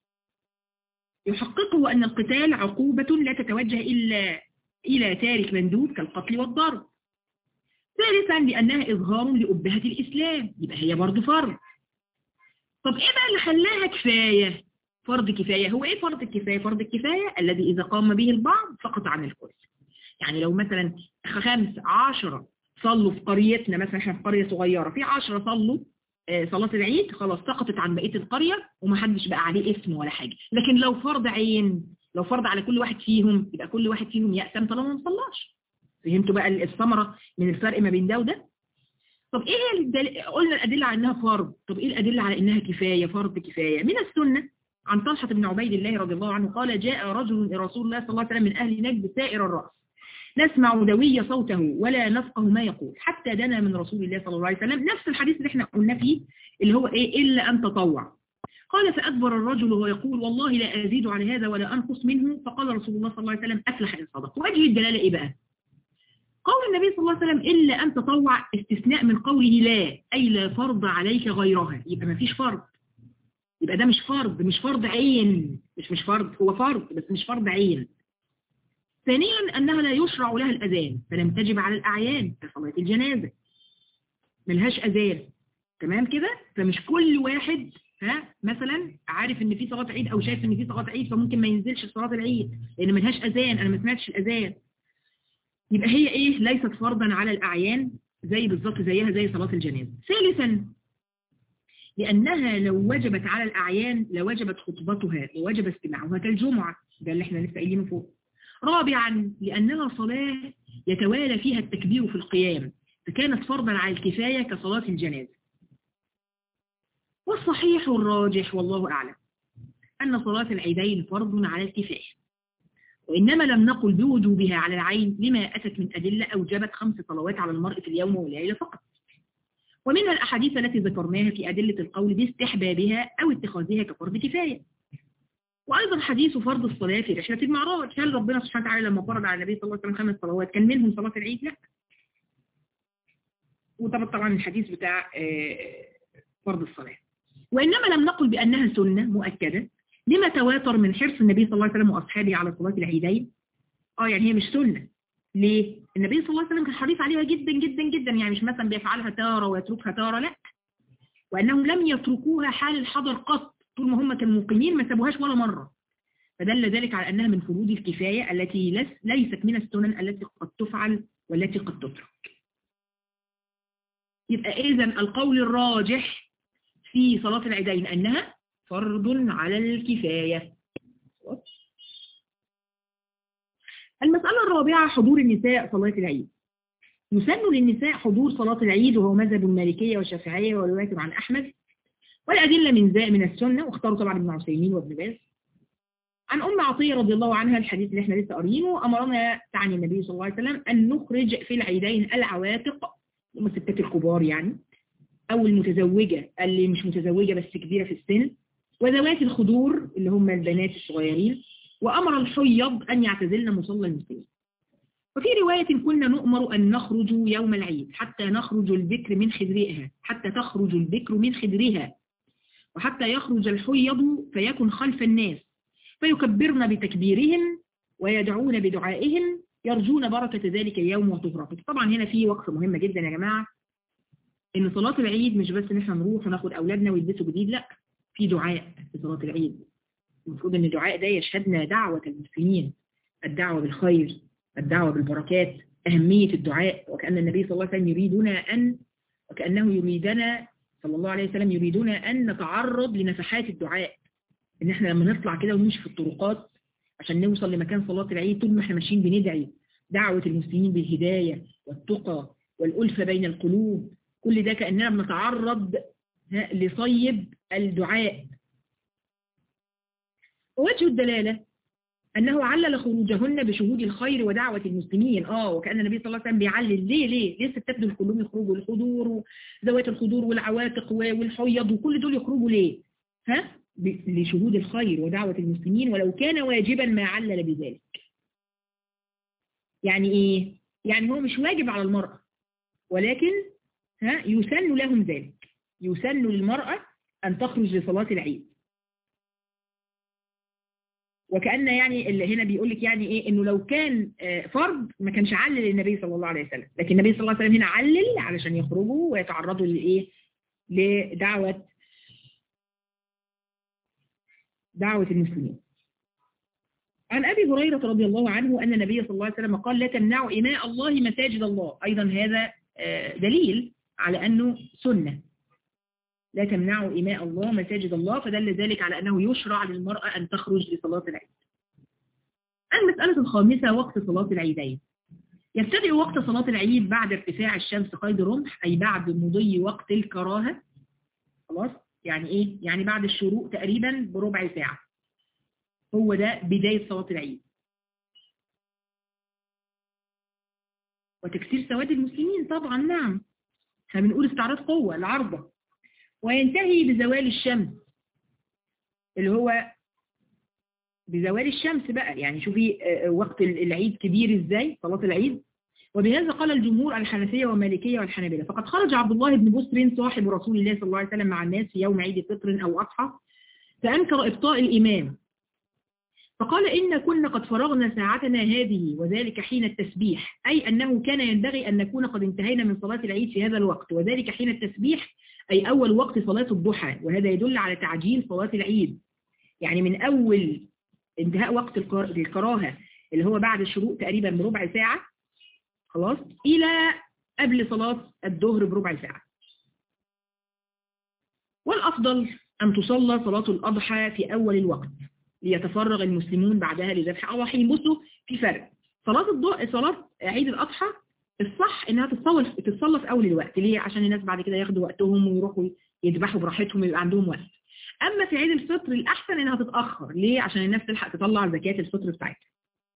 Speaker 1: يحققه أن القتال عقوبة لا تتوجه إلا إلى تارك مندوب كالقتل والضرب ثالثا لأنها إظهار لأبهة الإسلام يبقى هي برضه فرض طب إيه بقى اللي خلاها كفاية فرض كفاية هو إيه فرض الكفاية فرض الكفاية الذي إذا قام به البعض سقط عن الكل يعني لو مثلا خمس عشرة صلوا في قريتنا مثلا احنا في قرية صغيرة في عشرة صلوا صلاة العيد خلاص سقطت عن بقية القرية ومحدش بقى عليه اسم ولا حاجة لكن لو فرض عين لو فرض على كل واحد فيهم يبقى كل واحد فيهم يأتم طالما ما صلاش فهمتوا بقى الثمرة من الفرق ما بين ده وده طب ايه هي الدل... قلنا الأدلة على انها فرض طب ايه الأدلة على انها كفاية فرض كفاية من السنة عن طلحة بن عبيد الله رضي الله عنه قال جاء رجل إلى رسول الله صلى الله عليه وسلم من أهل نجد سائر الرأس نسمع دوي صوته ولا نفقه ما يقول حتى دنا من رسول الله صلى الله عليه وسلم نفس الحديث اللي احنا قلنا فيه اللي هو ايه إلا أن تطوع قال فأكبر الرجل ويقول والله لا أزيد على هذا ولا أنقص منه فقال رسول الله صلى الله عليه وسلم أفلح إن صدق وجه الدلالة إيه بقى قول النبي صلى الله عليه وسلم إلا أن تطوع استثناء من قوله لا أي لا فرض عليك غيرها يبقى ما فيش فرض يبقى ده مش فرض مش فرض عين مش مش فرض هو فرض بس مش فرض عين ثانيا أنها لا يشرع لها الأذان فلم تجب على الأعيان كصلاة الجنازة ملهاش أذان تمام كده فمش كل واحد ها مثلا عارف ان في صلاة عيد او شايف ان في صلاة عيد فممكن ما ينزلش صلاة العيد لان ملهاش اذان انا ما سمعتش الاذان يبقى هي ايه ليست فرضا على الاعيان زي بالظبط زيها زي صلاة الجنازة ثالثا لأنها لو وجبت على الأعيان لوجبت خطبتها ووجب استماعها كالجمعة ده اللي احنا لسه قايلينه فوق رابعا لأنها صلاة يتوالى فيها التكبير في القيام فكانت فرضا على الكفاية كصلاة الجنازة والصحيح الراجح والله أعلم أن صلاة العيدين فرض على الكفاية وإنما لم نقل بوجوبها على العين لما أتت من أدلة أوجبت خمس صلوات على المرء في اليوم والليلة فقط ومنها الأحاديث التي ذكرناها في أدلة القول باستحبابها أو اتخاذها كفرض كفاية وأيضا حديث فرض الصلاة في رحلة المعراج هل ربنا سبحانه وتعالى لما فرض على النبي صلى الله عليه وسلم خمس صلوات كان منهم صلاة العيد لا وطبعا طبعا الحديث بتاع فرض الصلاة وإنما لم نقل بأنها سنة مؤكدة لما تواتر من حرص النبي صلى الله عليه وسلم وأصحابه على صلاة العيدين اه يعني هي مش سنة ليه؟ النبي صلى الله عليه وسلم كان حريص عليها جدا جدا جدا يعني مش مثلا بيفعلها تارة ويتركها تارة لا وأنهم لم يتركوها حال الحضر قط طول ما هم كانوا مقيمين ما سابوهاش ولا مرة فدل ذلك على أنها من فروض الكفاية التي ليست من السنن التي قد تفعل والتي قد تترك يبقى إذا القول الراجح في صلاة العيدين أنها فرض على الكفاية المسألة الرابعة حضور النساء صلاة العيد يسن للنساء حضور صلاة العيد وهو مذهب المالكية والشافعية ورواية عن أحمد والأدلة من ذا من السنة واختاروا طبعا ابن عثيمين وابن باز عن أم عطية رضي الله عنها الحديث اللي احنا لسه قارينه أمرنا تعني النبي صلى الله عليه وسلم أن نخرج في العيدين العواتق هم الستات الكبار يعني أو المتزوجة اللي مش متزوجة بس كبيرة في السن وذوات الخدور اللي هم البنات الصغيرين وأمر الحيض أن يعتزلن مصلى المسلمين وفي رواية كنا نؤمر أن نخرج يوم العيد حتى نخرج البكر من خدرها حتى تخرج البكر من خدرها وحتى يخرج الحيض فيكن خلف الناس فيكبرن بتكبيرهم ويدعون بدعائهم يرجون بركة ذلك اليوم وطهرته طبعا هنا في وقفة مهمة جدا يا جماعة ان صلاة العيد مش بس ان احنا نروح وناخد اولادنا ويلبسوا جديد لا في دعاء في صلاة العيد المفروض ان الدعاء ده يشهدنا دعوة المسلمين الدعوة بالخير الدعوة بالبركات أهمية الدعاء وكأن النبي صلى الله عليه وسلم يريدنا أن وكأنه يريدنا صلى الله عليه وسلم يريدنا أن نتعرض لنفحات الدعاء إن إحنا لما نطلع كده ونمشي في الطرقات عشان نوصل لمكان صلاة العيد طول ما إحنا ماشيين بندعي دعوة المسلمين بالهداية والتقى والألفة بين القلوب كل ده كأننا بنتعرض لصيب الدعاء ووجه الدلالة أنه علل خروجهن بشهود الخير ودعوة المسلمين آه وكأن النبي صلى الله عليه وسلم بيعلل ليه ليه ليه الستات دول كلهم يخرجوا الخدور وذوات الخدور والعواتق والحيض وكل دول يخرجوا ليه ها لشهود الخير ودعوة المسلمين ولو كان واجبا ما علل بذلك يعني ايه يعني هو مش واجب على المرأة ولكن ها يسن لهم ذلك يسن للمرأة أن تخرج لصلاة العيد وكأن يعني اللي هنا بيقول لك يعني ايه انه لو كان فرض ما كانش علل النبي صلى الله عليه وسلم لكن النبي صلى الله عليه وسلم هنا علل علشان يخرجوا ويتعرضوا لايه لدعوة دعوة المسلمين عن أبي هريرة رضي الله عنه أن النبي صلى الله عليه وسلم قال لا تمنعوا إماء الله مساجد الله أيضا هذا دليل على أنه سنة لا تمنعوا إماء الله مساجد الله فدل ذلك على أنه يشرع للمرأة أن تخرج لصلاة العيد المسألة الخامسة وقت صلاة العيدين يبتدئ وقت صلاة العيد بعد ارتفاع الشمس قيد رمح أي بعد مضي وقت الكراهة خلاص يعني إيه؟ يعني بعد الشروق تقريبا بربع ساعة هو ده بداية صلاة العيد وتكسير سواد المسلمين طبعا نعم احنا بنقول استعراض قوة العرضة وينتهي بزوال الشمس اللي هو بزوال الشمس بقى يعني شوفي وقت العيد كبير ازاي صلاة العيد وبهذا قال الجمهور الحنفية والمالكية والحنابلة فقد خرج عبد الله بن بسر صاحب رسول الله صلى الله عليه وسلم مع الناس في يوم عيد فطر أو أضحى فأنكر إبطاء الإمام فقال إن كنا قد فرغنا ساعتنا هذه وذلك حين التسبيح أي أنه كان ينبغي أن نكون قد انتهينا من صلاة العيد في هذا الوقت وذلك حين التسبيح أي أول وقت صلاة الضحى وهذا يدل على تعجيل صلاة العيد يعني من أول انتهاء وقت الكراهة اللي هو بعد الشروق تقريبا بربع ساعة خلاص إلى قبل صلاة الظهر بربع ساعة والأفضل أن تصلى صلاة الأضحى في أول الوقت ليتفرغ المسلمون بعدها لذبح أضاحيهم بصوا في فرق صلاة الضوء صلاة عيد الأضحى الصح انها تتصلى تتصلى في اول الوقت ليه عشان الناس بعد كده ياخدوا وقتهم ويروحوا يذبحوا براحتهم ويبقى عندهم وقت اما في عيد الفطر الاحسن انها تتاخر ليه عشان الناس تلحق تطلع زكاه الفطر بتاعتها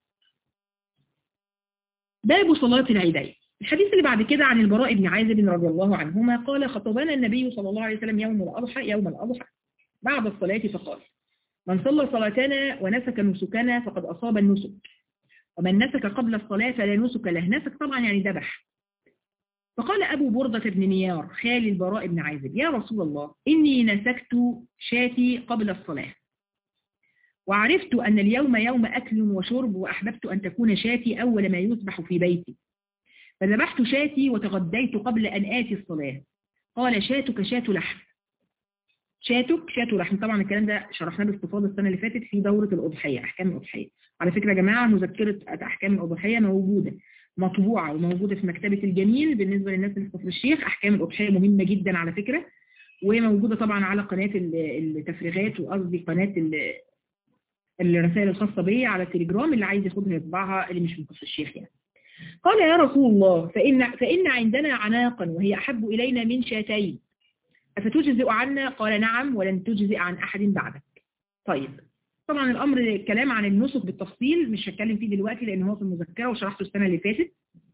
Speaker 1: باب صلاه العيدين الحديث اللي بعد كده عن البراء بن عازب رضي الله عنهما قال خطبنا النبي صلى الله عليه وسلم يوم الاضحى يوم الاضحى بعد الصلاه فقال من صلى صلاتنا ونسك نسكنا فقد اصاب النسك ومن نسك قبل الصلاة فلا نسك له نسك طبعا يعني ذبح فقال أبو بردة بن نيار خالي البراء بن عازب يا رسول الله إني نسكت شاتي قبل الصلاة وعرفت أن اليوم يوم أكل وشرب وأحببت أن تكون شاتي أول ما يذبح في بيتي فذبحت شاتي وتغديت قبل أن آتي الصلاة قال شاتك شات لحم شاتك شات لحم طبعا الكلام ده شرحناه باستفاضة السنة اللي فاتت في دورة الأضحية أحكام الأضحية على فكرة يا جماعة مذكرة أحكام الأضحية موجودة مطبوعة وموجودة في مكتبة الجميل بالنسبة للناس اللي في كفر الشيخ أحكام الأضحية مهمة جدا على فكرة وموجودة طبعا على قناة التفريغات وقصدي قناة الرسائل الخاصة بي على التليجرام اللي عايز ياخدها يطبعها اللي مش من كفر الشيخ يعني قال يا رسول الله فإن, فإن عندنا عناقا وهي أحب إلينا من شاتين أفتجزئ عنا قال نعم ولن تجزئ عن أحد بعدك طيب طبعا الأمر الكلام عن النسك بالتفصيل مش هتكلم فيه دلوقتي لأن هو في المذكرة وشرحته السنة اللي فاتت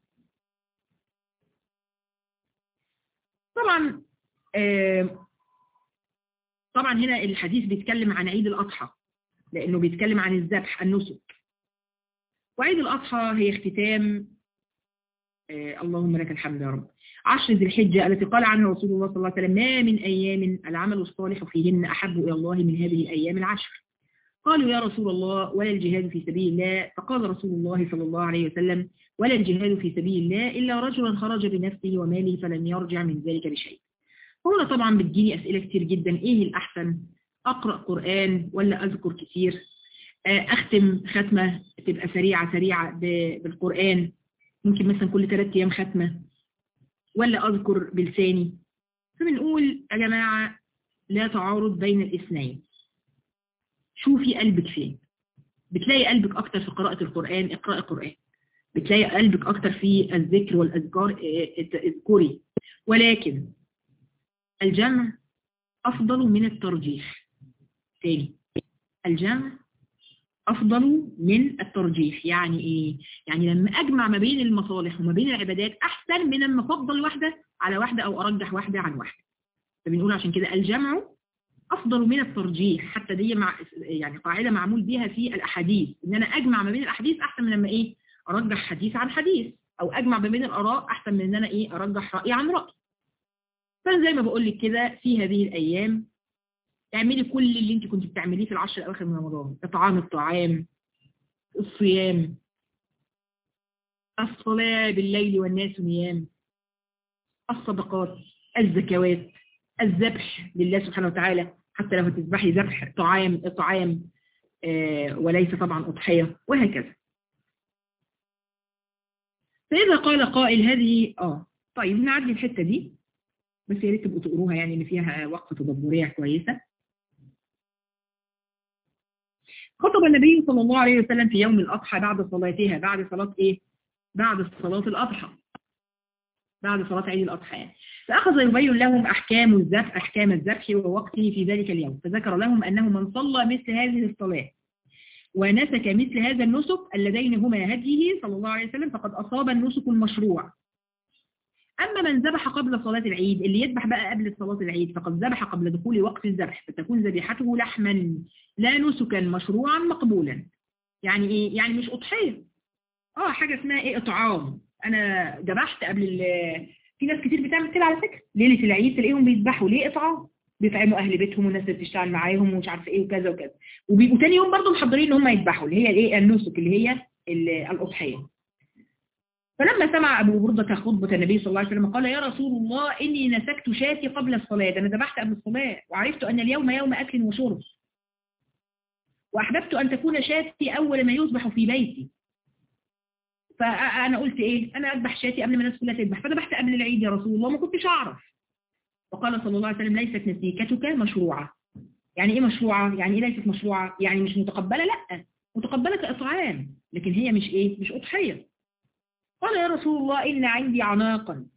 Speaker 1: طبعا آه طبعا هنا الحديث بيتكلم عن عيد الأضحى لأنه بيتكلم عن الذبح النسك وعيد الأضحى هي اختتام آه اللهم لك الحمد يا رب عشر ذي الحجة التي قال عنها رسول الله صلى الله عليه وسلم ما من أيام العمل الصالح فيهن أحب إلى الله من هذه الأيام العشر قالوا يا رسول الله ولا الجهاد في سبيل الله فقال رسول الله صلى الله عليه وسلم ولا الجهاد في سبيل الله إلا رجلا خرج بنفسه وماله فلم يرجع من ذلك بشيء هنا طبعا بتجيني أسئلة كتير جدا إيه الأحسن أقرأ قرآن ولا أذكر كتير أختم ختمة تبقى سريعة سريعة بالقرآن ممكن مثلا كل ثلاثة أيام ختمة ولا أذكر بلساني فبنقول يا جماعة لا تعارض بين الاثنين شوفي قلبك فين بتلاقي قلبك أكتر في قراءة القرآن اقرأي القرآن بتلاقي قلبك أكتر في الذكر والأذكار اذكري ولكن الجمع أفضل من الترجيح تاني الجمع أفضل من الترجيح يعني إيه؟ يعني لما أجمع ما بين المصالح وما بين العبادات أحسن من لما أفضل واحدة على واحدة أو أرجح واحدة عن واحدة فبنقول عشان كده الجمع أفضل من الترجيح حتى دي مع يعني قاعدة معمول بيها في الأحاديث إن أنا أجمع ما بين الأحاديث أحسن من لما إيه أرجح حديث عن حديث أو أجمع ما بين الآراء أحسن من إن أنا إيه أرجح رأي عن رأي فزي ما بقول لك كده في هذه الأيام اعملي كل اللي انت كنت بتعمليه في العشر الأواخر من رمضان إطعام الطعام الصيام الصلاة بالليل والناس نيام الصدقات الزكوات الذبح لله سبحانه وتعالى حتى لو هتذبحي ذبح طعام إطعام آه وليس طبعا أضحية وهكذا فإذا قال قائل هذه آه طيب نعدي الحتة دي بس يا ريت تبقوا تقروها يعني ان فيها وقفة تدبرية كويسة خطب النبي صلى الله عليه وسلم في يوم الأضحى بعد صلاتها بعد صلاة إيه؟ بعد صلاة الأضحى بعد صلاة عيد الأضحى يعني. فأخذ يبين لهم أحكام الذبح أحكام الذبح ووقته في ذلك اليوم فذكر لهم أنه من صلى مثل هذه الصلاة ونسك مثل هذا النسك اللذين هما هديه صلى الله عليه وسلم فقد أصاب النسك المشروع أما من ذبح قبل صلاة العيد اللي يذبح بقى قبل صلاة العيد فقد ذبح قبل دخول وقت الذبح فتكون ذبيحته لحما لا نسكا مشروعا مقبولا يعني إيه؟ يعني مش أضحية اه حاجة اسمها ايه اطعام انا ذبحت قبل ال في ناس كتير بتعمل كده على فكرة ليلة العيد تلاقيهم بيذبحوا ليه اطعام بيطعموا اهل بيتهم والناس اللي بتشتغل معاهم ومش عارفه ايه وكذا وكذا وبيبقوا تاني يوم برضه محضرين ان هم يذبحوا اللي هي الايه النسك اللي هي الاضحيه فلما سمع أبو بردة خطبة النبي صلى الله عليه وسلم قال يا رسول الله إني نسكت شاتي قبل الصلاة أنا ذبحت قبل الصلاة وعرفت أن اليوم يوم أكل وشرب وأحببت أن تكون شاتي أول ما يذبح في بيتي فأنا قلت إيه أنا أذبح شاتي قبل ما الناس كلها تذبح فذبحت قبل العيد يا رسول الله ما كنتش أعرف وقال صلى الله عليه وسلم ليست نسيكتك مشروعة يعني إيه مشروعة؟ يعني إيه ليست مشروعة؟ يعني مش متقبلة لأ متقبلة كإطعام لكن هي مش إيه؟ مش أضحية قال يا رسول الله إن عندي عناقا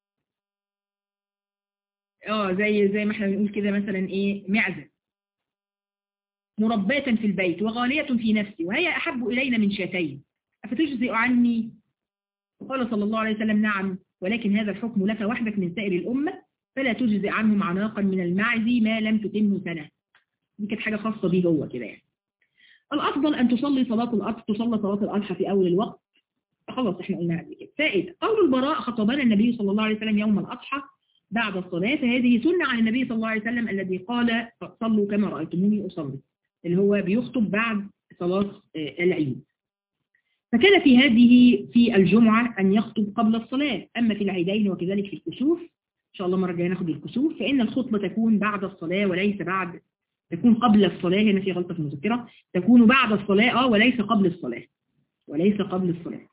Speaker 1: اه زي زي ما احنا بنقول كده مثلا ايه معزة مرباة في البيت وغالية في نفسي وهي أحب إلينا من شاتين أفتجزئ عني قال صلى الله عليه وسلم نعم ولكن هذا الحكم لك وحدك من سائر الأمة فلا تجزئ عنهم عناقا من المعز ما لم تتم سنة دي كانت حاجة خاصة بيه هو كده يعني الأفضل أن تصلي صلاة الأضحى تصلى صلاة الأضحى في أول الوقت خلاص احنا قلنا قبل كده فائدة قول البراء خطبنا النبي صلى الله عليه وسلم يوم الأضحى بعد الصلاة فهذه سنة عن النبي صلى الله عليه وسلم الذي قال صلوا كما رأيتموني أصلي اللي هو بيخطب بعد صلاة العيد فكان في هذه في الجمعة أن يخطب قبل الصلاة أما في العيدين وكذلك في الكسوف إن شاء الله مرة جاية ناخد الكسوف فإن الخطبة تكون بعد الصلاة وليس بعد تكون قبل الصلاة هنا في غلطة في المذكرة تكون بعد الصلاة آه وليس قبل الصلاة وليس قبل الصلاة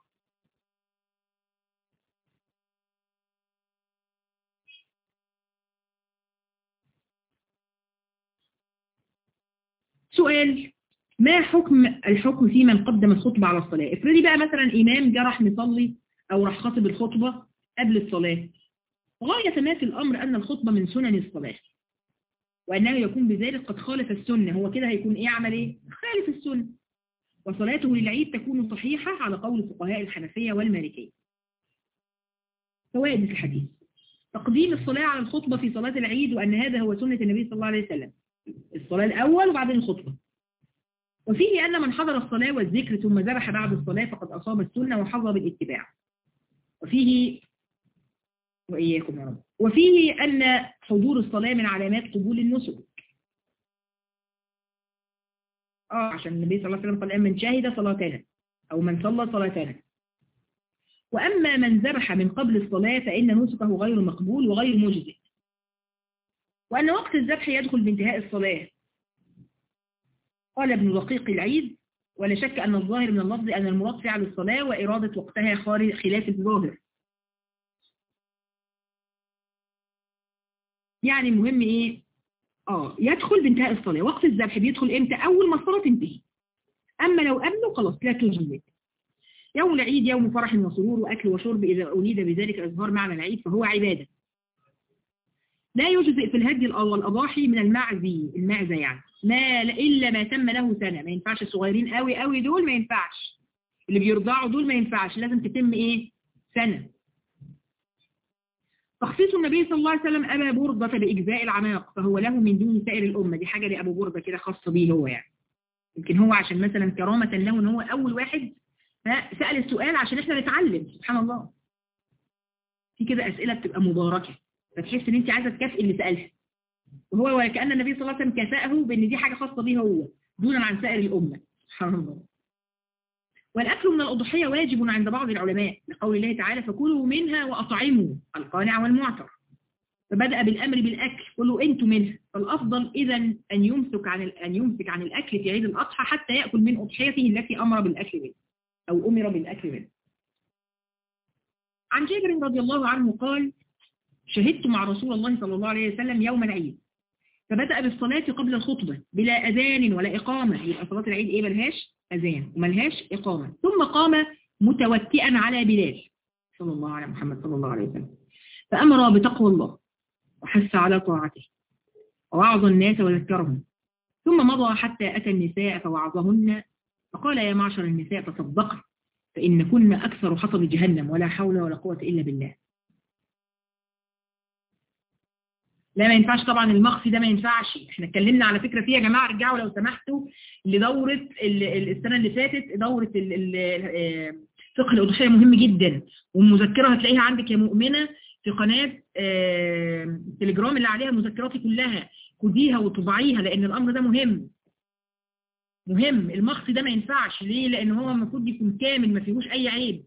Speaker 1: سؤال ما حكم الحكم في من قدم الخطبة على الصلاة افرضي بقى مثلا إمام جه راح مصلي أو راح خطب الخطبة قبل الصلاة غاية ما في الأمر أن الخطبة من سنن الصلاة وأنه يكون بذلك قد خالف السنة هو كده هيكون إيه عمل إيه؟ خالف السنة وصلاته للعيد تكون صحيحة على قول فقهاء الحنفية والمالكية فوائد الحديث تقديم الصلاة على الخطبة في صلاة العيد وأن هذا هو سنة النبي صلى الله عليه وسلم الصلاة الأول وبعدين الخطبة وفيه أن من حضر الصلاة والذكر ثم ذبح بعد الصلاة فقد أصاب السنة وحظى بالاتباع وفيه وإياكم يا رب وفيه أن حضور الصلاة من علامات قبول النسك اه عشان النبي صلى الله عليه وسلم قال من شهد صلاتنا او من صلى صلاتنا واما من ذبح من قبل الصلاة فان نسكه غير مقبول وغير مجزئ وان وقت الذبح يدخل بانتهاء الصلاة قال ابن دقيق العيد ولا شك أن الظاهر من اللفظ أن المراد فعل الصلاة وإرادة وقتها خلاف الظاهر يعني المهم إيه آه يدخل بانتهاء الصلاة وقت الذبح بيدخل إمتى أول ما الصلاة تنتهي أما لو قبله خلاص لا تجزئ يوم العيد يوم فرح وسرور وأكل وشرب إذا أريد بذلك إظهار معنى العيد فهو عبادة لا يجزئ في الهدي والأضاحي من المعزي المعزة يعني ما إلا ما تم له سنة ما ينفعش الصغيرين قوي قوي دول ما ينفعش اللي بيرضعوا دول ما ينفعش لازم تتم إيه سنة تخصيص النبي صلى الله عليه وسلم أبا بردة بإجزاء العناق فهو له من دون سائر الأمة دي حاجة لأبو بردة كده خاصة بيه هو يعني يمكن هو عشان مثلا كرامة له ان هو أول واحد سأل السؤال عشان احنا نتعلم سبحان الله في كده أسئلة بتبقى مباركة فتحس ان انت عايزة تكافئ اللي سألها وهو وكأن النبي صلى الله عليه وسلم كافأه بان دي حاجة خاصة به هو دونا عن سائر الأمة سبحان الله والأكل من الأضحية واجب عند بعض العلماء لقول الله تعالى فكلوا منها وأطعموا القانع والمعتر فبدأ بالأمر بالأكل كلوا أنتم منها فالأفضل إذا أن يمسك عن أن يمسك عن الأكل في عيد الأضحى حتى يأكل من أضحيته التي أمر بالأكل منه أو أمر بالأكل منه عن جابر رضي الله عنه قال شهدت مع رسول الله صلى الله عليه وسلم يوم العيد فبدأ بالصلاة قبل الخطبة بلا أذان ولا إقامة يبقى صلاة العيد إيه ملهاش أذان وملهاش إقامة ثم قام متوكئا على بلال صلى الله على محمد صلى الله عليه وسلم فأمر بتقوى الله وحث على طاعته ووعظ الناس وذكرهم ثم مضى حتى أتى النساء فوعظهن فقال يا معشر النساء تصدقن فإن كن أكثر حطب جهنم ولا حول ولا قوة إلا بالله لا ما ينفعش طبعا المخفي ده ما ينفعش احنا اتكلمنا على فكرة فيها يا جماعة رجعوا لو سمحتوا لدورة السنة اللي فاتت دورة فقه الأضحية مهم جدا والمذكرة هتلاقيها عندك يا مؤمنة في قناة تليجرام اللي عليها مذكراتي كلها خديها وطبعيها لأن الأمر ده مهم مهم المخفي ده ما ينفعش ليه لأن هو المفروض يكون كامل ما فيهوش أي عيب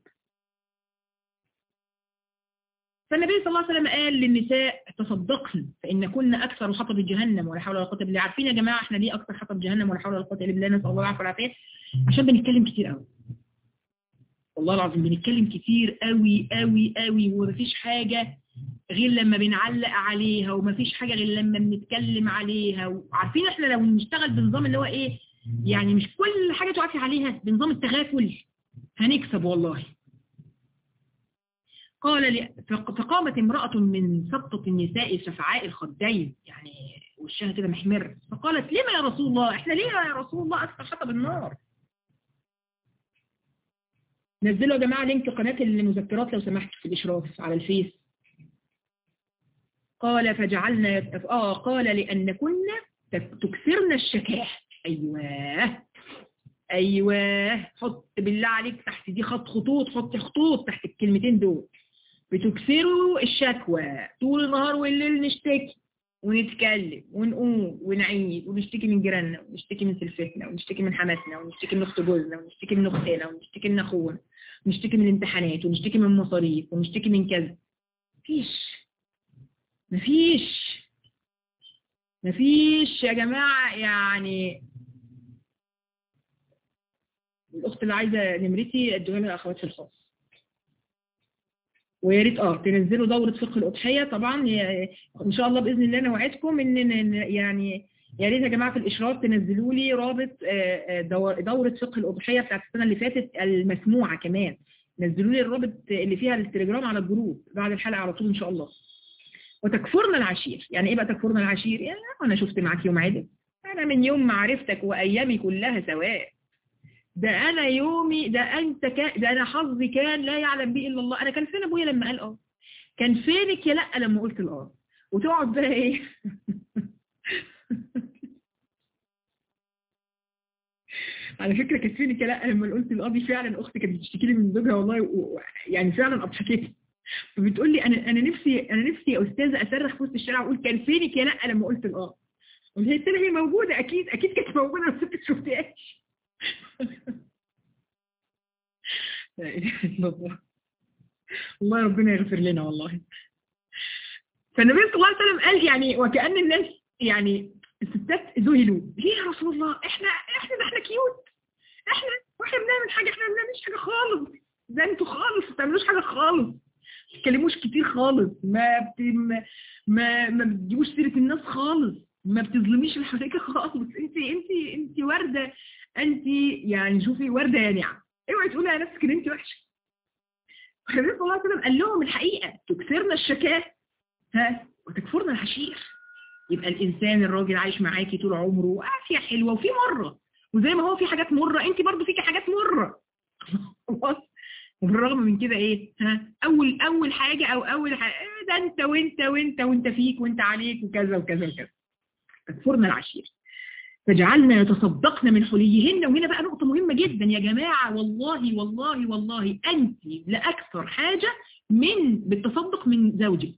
Speaker 1: فالنبي صلى الله عليه وسلم قال للنساء تصدقن فإن كن أكثر حطب جهنم ولا حول ولا قوة إلا بالله عارفين يا جماعة احنا ليه أكثر حطب جهنم ولا حول ولا قوة إلا بالله نسأل الله العافية والعافية عشان بنتكلم كتير قوي والله العظيم بنتكلم كتير قوي قوي قوي ومفيش حاجة غير لما بنعلق عليها ومفيش حاجة غير لما بنتكلم عليها وعارفين احنا لو نشتغل بنظام اللي هو ايه يعني مش كل حاجة تقفي عليها بنظام التغافل هنكسب والله قال لي فقامت امرأة من سبطة النساء شفعاء الخدين يعني وشها كده محمر فقالت لما يا رسول الله احنا ليه يا رسول الله أكثر حطب النار نزلوا يا جماعة لينك قناة المذكرات لو سمحت في الإشراف على الفيس قال فجعلنا اه قال لأن كنا تكثرن الشكاه أيوة أيوة حط بالله عليك تحت دي خط خطوط حط خطوط تحت الكلمتين دول بتكسروا الشكوى طول النهار والليل نشتكي ونتكلم ونقوم ونعيد ونشتكي من جيراننا ونشتكي من سلفتنا ونشتكي من حماتنا ونشتكي من اخت جوزنا ونشتكي من اختنا ونشتكي من اخونا ونشتكي من الامتحانات ونشتكي من المصاريف ونشتكي من كذا مفيش مفيش مفيش يا جماعة يعني الأخت اللي عايزة نمرتي ادوها لها أخوات في الخاص ويا ريت اه تنزلوا دورة فقه الأضحية طبعا إن شاء الله بإذن الله أنا وعدكم إن يعني يا ريت يا جماعة في الإشراف تنزلوا لي رابط دورة فقه الأضحية بتاعت السنة اللي فاتت المسموعة كمان نزلوا لي الرابط اللي فيها التليجرام على الجروب بعد الحلقة على طول إن شاء الله وتكفرنا العشير يعني إيه بقى تكفرنا العشير يعني أنا شفت معاك يوم عدل أنا من يوم ما عرفتك وأيامي كلها سواء ده أنا يومي ده أنت كان ده أنا حظي كان لا يعلم به إلا الله أنا كان فين أبويا لما قال آه كان فينك يا لأ لما قلت الآه وتقعد بقى إيه على فكرة كانت فينك يا لأ لما قلت الآه دي فعلا أختي كانت بتشتكي لي من زوجها والله و... يعني فعلا أضحكتني فبتقول لي أنا أنا نفسي أنا نفسي يا أستاذة أصرخ في وسط الشارع وأقول كان فينك يا لأ لما قلت الآه قلت لها هي موجودة أكيد أكيد كانت موجودة بس أنت شفتهاش لا إله إلا الله الله ربنا يغفر لنا والله فالنبي صلى الله عليه وسلم قال يعني وكأن الناس يعني الستات ذهلوا ليه يا رسول الله احنا احنا ده احنا كيوت احنا واحنا بنعمل حاجة احنا ما بنعملش حاجة خالص ده انتوا خالص ما بتعملوش حاجة خالص ما بتتكلموش كتير خالص ما بت... ما ما, ما بتجيبوش سيرة الناس خالص ما بتظلميش الحقيقة خالص انت انت انت وردة انت يعني شوفي وردة يا نعم اوعي تقولي على نفسك ان انت وحشة النبي صلى الله عليه وسلم قال لهم الحقيقة تكثرنا الشكاة ها وتكفرنا العشير يبقى الإنسان الراجل عايش معاكي طول عمره عافية حلوة وفي مرة وزي ما هو في حاجات مرة انت برضو فيكي حاجات مرة خلاص وبالرغم من كده ايه ها اول اول حاجة او اول حاجة إيه ده انت وانت وانت وانت فيك وانت عليك وكذا وكذا وكذا تكفرنا العشير فجعلنا يتصدقن من حليهن وهنا بقى نقطة مهمة جدا يا جماعة والله والله والله أنت لأكثر حاجة من بالتصدق من زوجك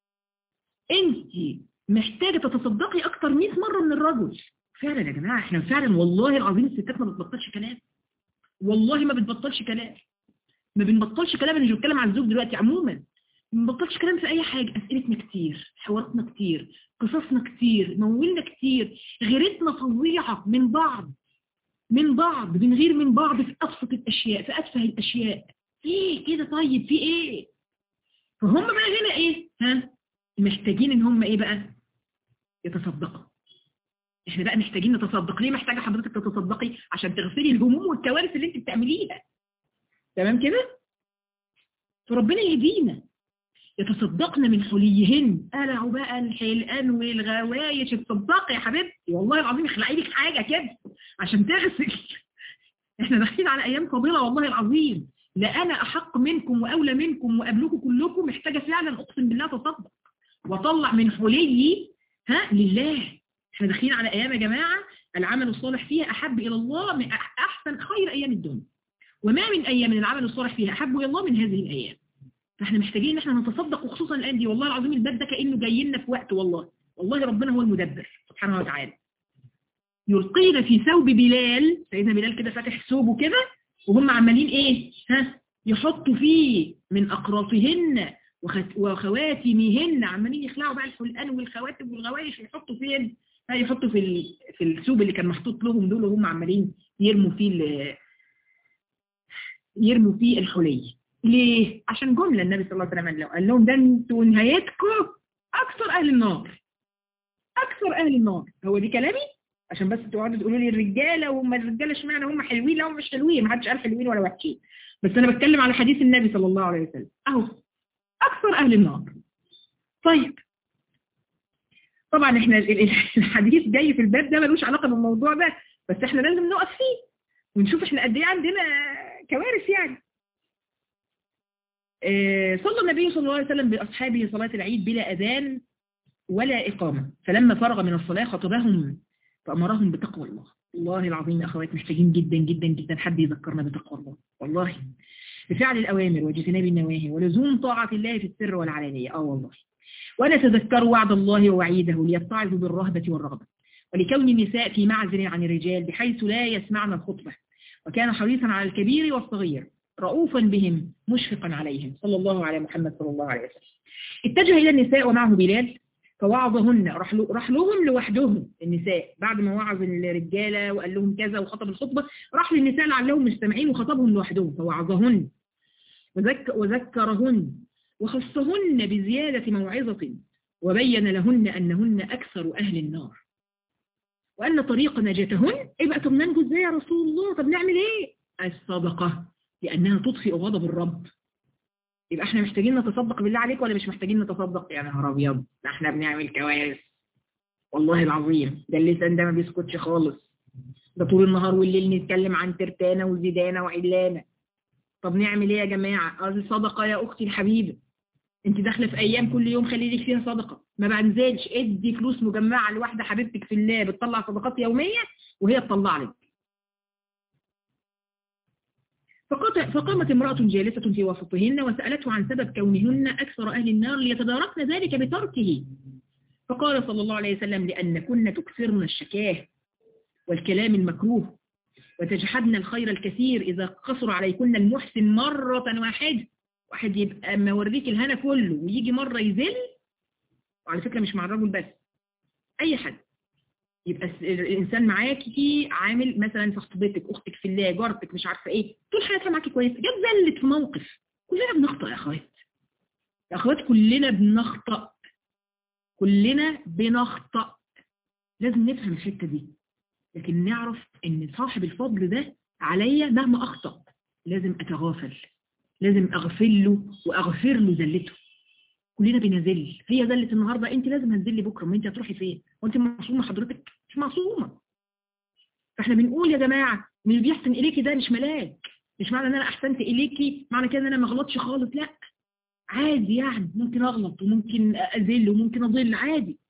Speaker 1: أنت محتاجة تتصدقي أكتر 100 مرة من الرجل فعلا يا جماعة احنا فعلا والله العظيم الستات ما بتبطلش كلام والله ما بتبطلش كلام ما بنبطلش كلام انا مش بتكلم عن الزوج دلوقتي عموما ما بنبطلش كلام في اي حاجة اسئلتنا كتير حواراتنا كتير قصصنا كتير مولنا كتير غيرتنا فظيعة من بعض من بعض بنغير من بعض في أبسط الأشياء في أتفه الأشياء ايه كده طيب في ايه فهم بقى هنا ايه ها محتاجين ان هم ايه بقى يتصدقوا احنا بقى محتاجين نتصدق ليه محتاجة حضرتك تتصدقي عشان تغفري الهموم والكوارث اللي انت بتعمليها تمام كده فربنا يهدينا يتصدقن من حليهن قلعوا بقى الحلقان والغوايش اتصدقي يا حبيبتي والله العظيم اخلعي لك حاجة كده عشان تغسل احنا داخلين على ايام فضيلة والله العظيم لا انا احق منكم واولى منكم وقبلكم كلكم محتاجة فعلا اقسم بالله تصدق واطلع من حليي ها لله احنا داخلين على ايام يا جماعة العمل الصالح فيها احب الى الله من احسن خير ايام الدنيا وما من ايام العمل الصالح فيها احب الى الله من هذه الايام فاحنا محتاجين ان احنا نتصدق وخصوصا الان دي والله العظيم الباب ده كانه جاي لنا في وقت والله والله ربنا هو المدبر سبحانه وتعالى يلقين في ثوب بلال سيدنا بلال كده فاتح ثوبه كده وهم عمالين ايه ها يحطوا فيه من اقراطهن وخواتمهن عمالين يخلعوا بقى الحلقان والخواتم والغوايش ويحطوا فين ها يحطوا في في الثوب اللي كان محطوط لهم دول وهم عمالين يرموا فيه يرموا فيه الحلي ليه؟ عشان جملة النبي صلى الله عليه وسلم قال لهم ده انتوا نهايتكم أكثر أهل النار أكثر أهل النار هو دي كلامي؟ عشان بس تقعدوا تقولوا لي الرجالة وهم الرجالة اشمعنى هم حلوين لا هم مش حلوين ما حدش قال حلوين ولا وحشين بس أنا بتكلم على حديث النبي صلى الله عليه وسلم أهو أكثر أهل النار طيب طبعا احنا الحديث جاي في الباب ده ملوش علاقة بالموضوع ده بس احنا لازم نقف فيه ونشوف احنا قد ايه عندنا كوارث يعني صلى النبي صلى الله عليه وسلم بأصحابه صلاة العيد بلا أذان ولا إقامة فلما فرغ من الصلاة خطبهم فأمرهم بتقوى الله والله العظيم يا أخوات محتاجين جدا جدا جدا حد يذكرنا بتقوى الله والله بفعل الأوامر واجتناب النواهي ولزوم طاعة الله في السر والعلانية آه والله ونتذكر وعد الله ووعيده ليتعظوا بالرهبة والرغبة ولكون النساء في معزل عن الرجال بحيث لا يسمعن الخطبة وكان حريصا على الكبير والصغير رؤوفا بهم مشفقا عليهم صلى الله على محمد صلى الله عليه وسلم اتجه إلى النساء ومعه بلال فوعظهن راح راح لهم لوحدهم النساء بعد ما وعظ الرجالة وقال لهم كذا وخطب الخطبة راح للنساء لعلهم مستمعين وخطبهم لوحدهم فوعظهن وذك وذكرهن وخصهن بزيادة موعظة وبين لهن أنهن أكثر أهل النار وأن طريق نجاتهن إيه بقى طب ننجو إزاي يا رسول الله طب نعمل إيه الصدقة لأنها تطفئ غضب الرب يبقى احنا محتاجين نتصدق بالله عليك ولا مش محتاجين نتصدق يا نهار ابيض ده احنا بنعمل كوارث والله العظيم ده اللسان ده ما بيسكتش خالص ده طول النهار والليل نتكلم عن ترتانة وزيدانة وعلانة طب نعمل ايه يا جماعة الصدقة يا اختي الحبيبة انت داخله في ايام كل يوم خلي لك فيها صدقة ما بنزلش ادي فلوس مجمعة لواحدة حبيبتك في الله بتطلع صدقات يومية وهي تطلع لك فقامت امرأة جالسة في وسطهن وسألته عن سبب كونهن أكثر أهل النار ليتداركن ذلك بتركه فقال صلى الله عليه وسلم لأن كنا تكثرن الشكاه والكلام المكروه وتجحدن الخير الكثير إذا قصر عليكن المحسن مرة واحدة واحد يبقى موريك الهنا كله ويجي مرة يذل وعلى فكرة مش مع الرجل بس أي حد يبقى الإنسان معاكي عامل مثلا صاحبتك أختك في الله جارتك مش عارفة إيه طول حياتها معاكي كويس جت زلت في موقف كلنا بنخطأ يا أخوات يا أخوات كلنا بنخطأ كلنا بنخطأ لازم نفهم الحتة دي لكن نعرف ان صاحب الفضل ده عليا مهما اخطأ لازم اتغافل لازم اغفر له واغفر له ذلته كلنا بنزل هي ذلت النهاردة انت لازم هتذلي بكرة ما انت هتروحي فين وانت معصومة حضرتك مش معصومة فاحنا بنقول يا جماعة من اللي بيحسن اليكي ده مش ملاك مش معنى ان انا احسنت اليكي معنى كده ان انا ما غلطش خالص لا عادي يعني ممكن اغلط وممكن اذل وممكن اضل عادي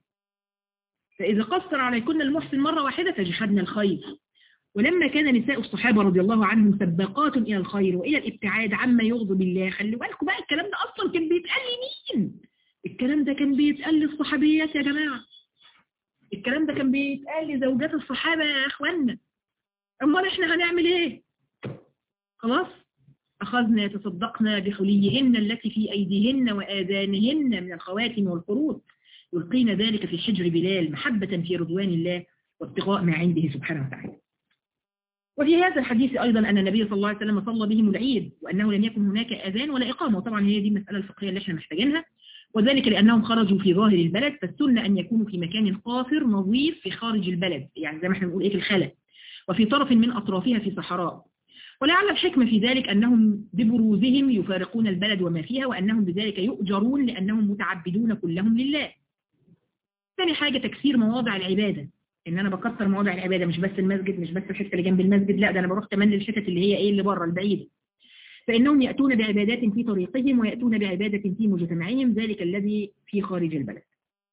Speaker 1: فإذا قصر عليكن المحسن مرة واحدة فجحدنا الخير ولما كان نساء الصحابة رضي الله عنهم سباقات إلى الخير وإلى الابتعاد عما يغضب الله خلوا بالكم بقى الكلام ده أصلا كان بيتقال لمين الكلام ده كان بيتقال للصحابيات يا جماعة الكلام ده كان بيتقال لزوجات الصحابة يا أخوانا أمال إحنا هنعمل إيه خلاص أخذنا يتصدقنا بحليهن التي في أيديهن وآذانهن من الخواتم والقروض يلقين ذلك في حجر بلال محبة في رضوان الله وابتغاء ما عنده سبحانه وتعالى وفي هذا الحديث أيضا أن النبي صلى الله عليه وسلم صلى بهم العيد وأنه لم يكن هناك أذان ولا إقامة وطبعا هي دي المسألة الفقهية اللي احنا محتاجينها وذلك لأنهم خرجوا في ظاهر البلد فالسنة أن يكونوا في مكان قاصر نظيف في خارج البلد يعني زي ما احنا بنقول إيه في الخلا وفي طرف من أطرافها في صحراء ولعل الحكمة في ذلك أنهم ببروزهم يفارقون البلد وما فيها وأنهم بذلك يؤجرون لأنهم متعبدون كلهم لله ثاني حاجة تكسير مواضع العبادة ان انا بكسر مواضع العبادة مش بس المسجد مش بس الحتة اللي جنب المسجد لا ده انا بروح كمان للحتت اللي هي ايه اللي بره البعيدة فانهم يأتون بعبادات في طريقهم ويأتون بعبادة في مجتمعهم ذلك الذي في خارج البلد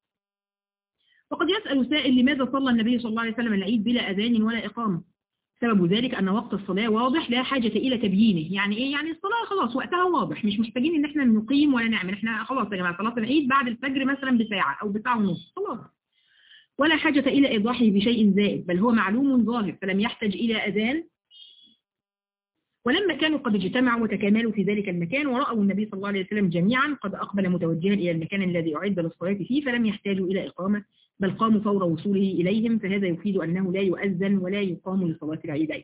Speaker 1: وقد يسأل سائل لماذا صلى النبي صلى الله عليه وسلم العيد بلا أذان ولا إقامة سبب ذلك أن وقت الصلاة واضح لا حاجة إلى تبيينه يعني إيه يعني الصلاة خلاص وقتها واضح مش محتاجين إن إحنا نقيم ولا نعمل إحنا خلاص يا جماعة صلاة العيد بعد الفجر مثلا بساعة أو بساعة ونص خلاص ولا حاجة إلى إيضاحه بشيء زائد بل هو معلوم ظاهر فلم يحتج إلى أذان ولما كانوا قد اجتمعوا وتكاملوا في ذلك المكان ورأوا النبي صلى الله عليه وسلم جميعا قد أقبل متوجها إلى المكان الذي أعد للصلاة فيه فلم يحتاجوا إلى إقامة بل قاموا فور وصوله إليهم فهذا يفيد أنه لا يؤذن ولا يقام لصلاة العيدين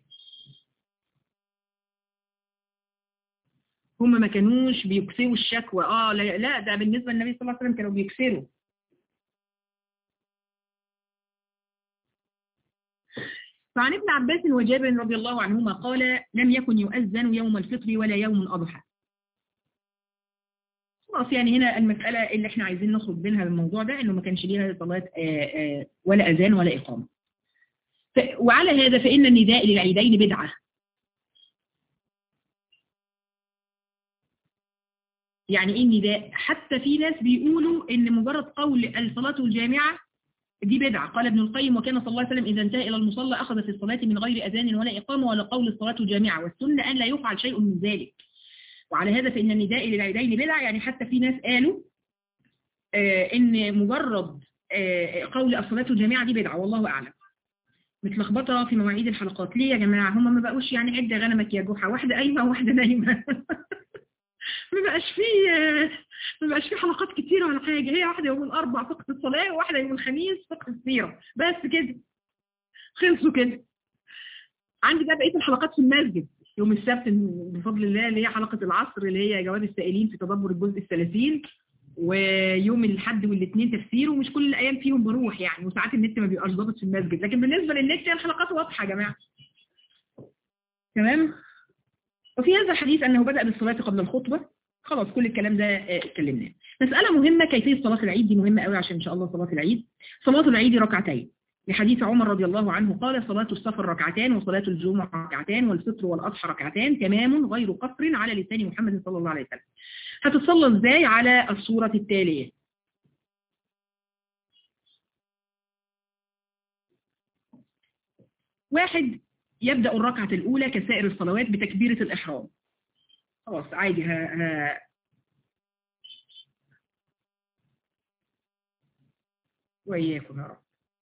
Speaker 1: هم ما كانوش بيكسروا الشكوى آه لا, لا ده بالنسبة للنبي صلى الله عليه وسلم كانوا بيكسروا فعن ابن عباس وجابر رضي الله عنهما قال لم يكن يؤذن يوم الفطر ولا يوم الأضحى خلاص يعني هنا المسألة اللي احنا عايزين نخرج منها الموضوع ده انه ما كانش ليها صلاة ولا أذان ولا إقامة وعلى هذا فإن النداء للعيدين بدعة يعني ايه النداء حتى في ناس بيقولوا ان مجرد قول الصلاة الجامعة دي بدعة قال ابن القيم وكان صلى الله عليه وسلم إذا انتهى إلى المصلى أخذ في الصلاة من غير أذان ولا إقامة ولا قول الصلاة جامعة والسنة أن لا يفعل شيء من ذلك وعلى هذا فإن النداء للعيدين بدعة يعني حتى في ناس قالوا آه إن مجرد آه قول الصلاة الجامعة دي بدعة والله أعلم متلخبطة في مواعيد الحلقات ليه يا جماعة هم ما بقوش يعني عد غنمك يا جحا واحدة قايمة وواحدة نايمة ما بقاش فيه ما بقاش فيه حلقات كتيرة ولا حاجة هي واحدة يوم الأربع فقه الصلاة وواحدة يوم الخميس فقه السيرة بس كده خلصوا كده عندي بقى بقية الحلقات في المسجد يوم السبت بفضل الله اللي هي حلقة العصر اللي هي جواب السائلين في تدبر الجزء الثلاثين ويوم الحد والاثنين تفسير ومش كل الأيام فيهم بروح يعني وساعات النت ما بيبقاش ضابط في المسجد لكن بالنسبة للنت الحلقات واضحة يا جماعة تمام وفي هذا الحديث أنه بدأ بالصلاة قبل الخطبة خلاص كل الكلام ده اتكلمناه مسألة مهمة كيفية صلاة العيد دي مهمة قوي عشان إن شاء الله صلاة العيد صلاة العيد ركعتين لحديث عمر رضي الله عنه قال صلاة السفر ركعتان وصلاة الجمعة ركعتان والفطر والأضحى ركعتان تمام غير قصر على لسان محمد صلى الله عليه وسلم هتتصلى ازاي على الصورة التالية واحد يبدأ الركعة الأولى كسائر الصلوات بتكبيرة الإحرام خلاص عادي ها ها وإياكم يا رب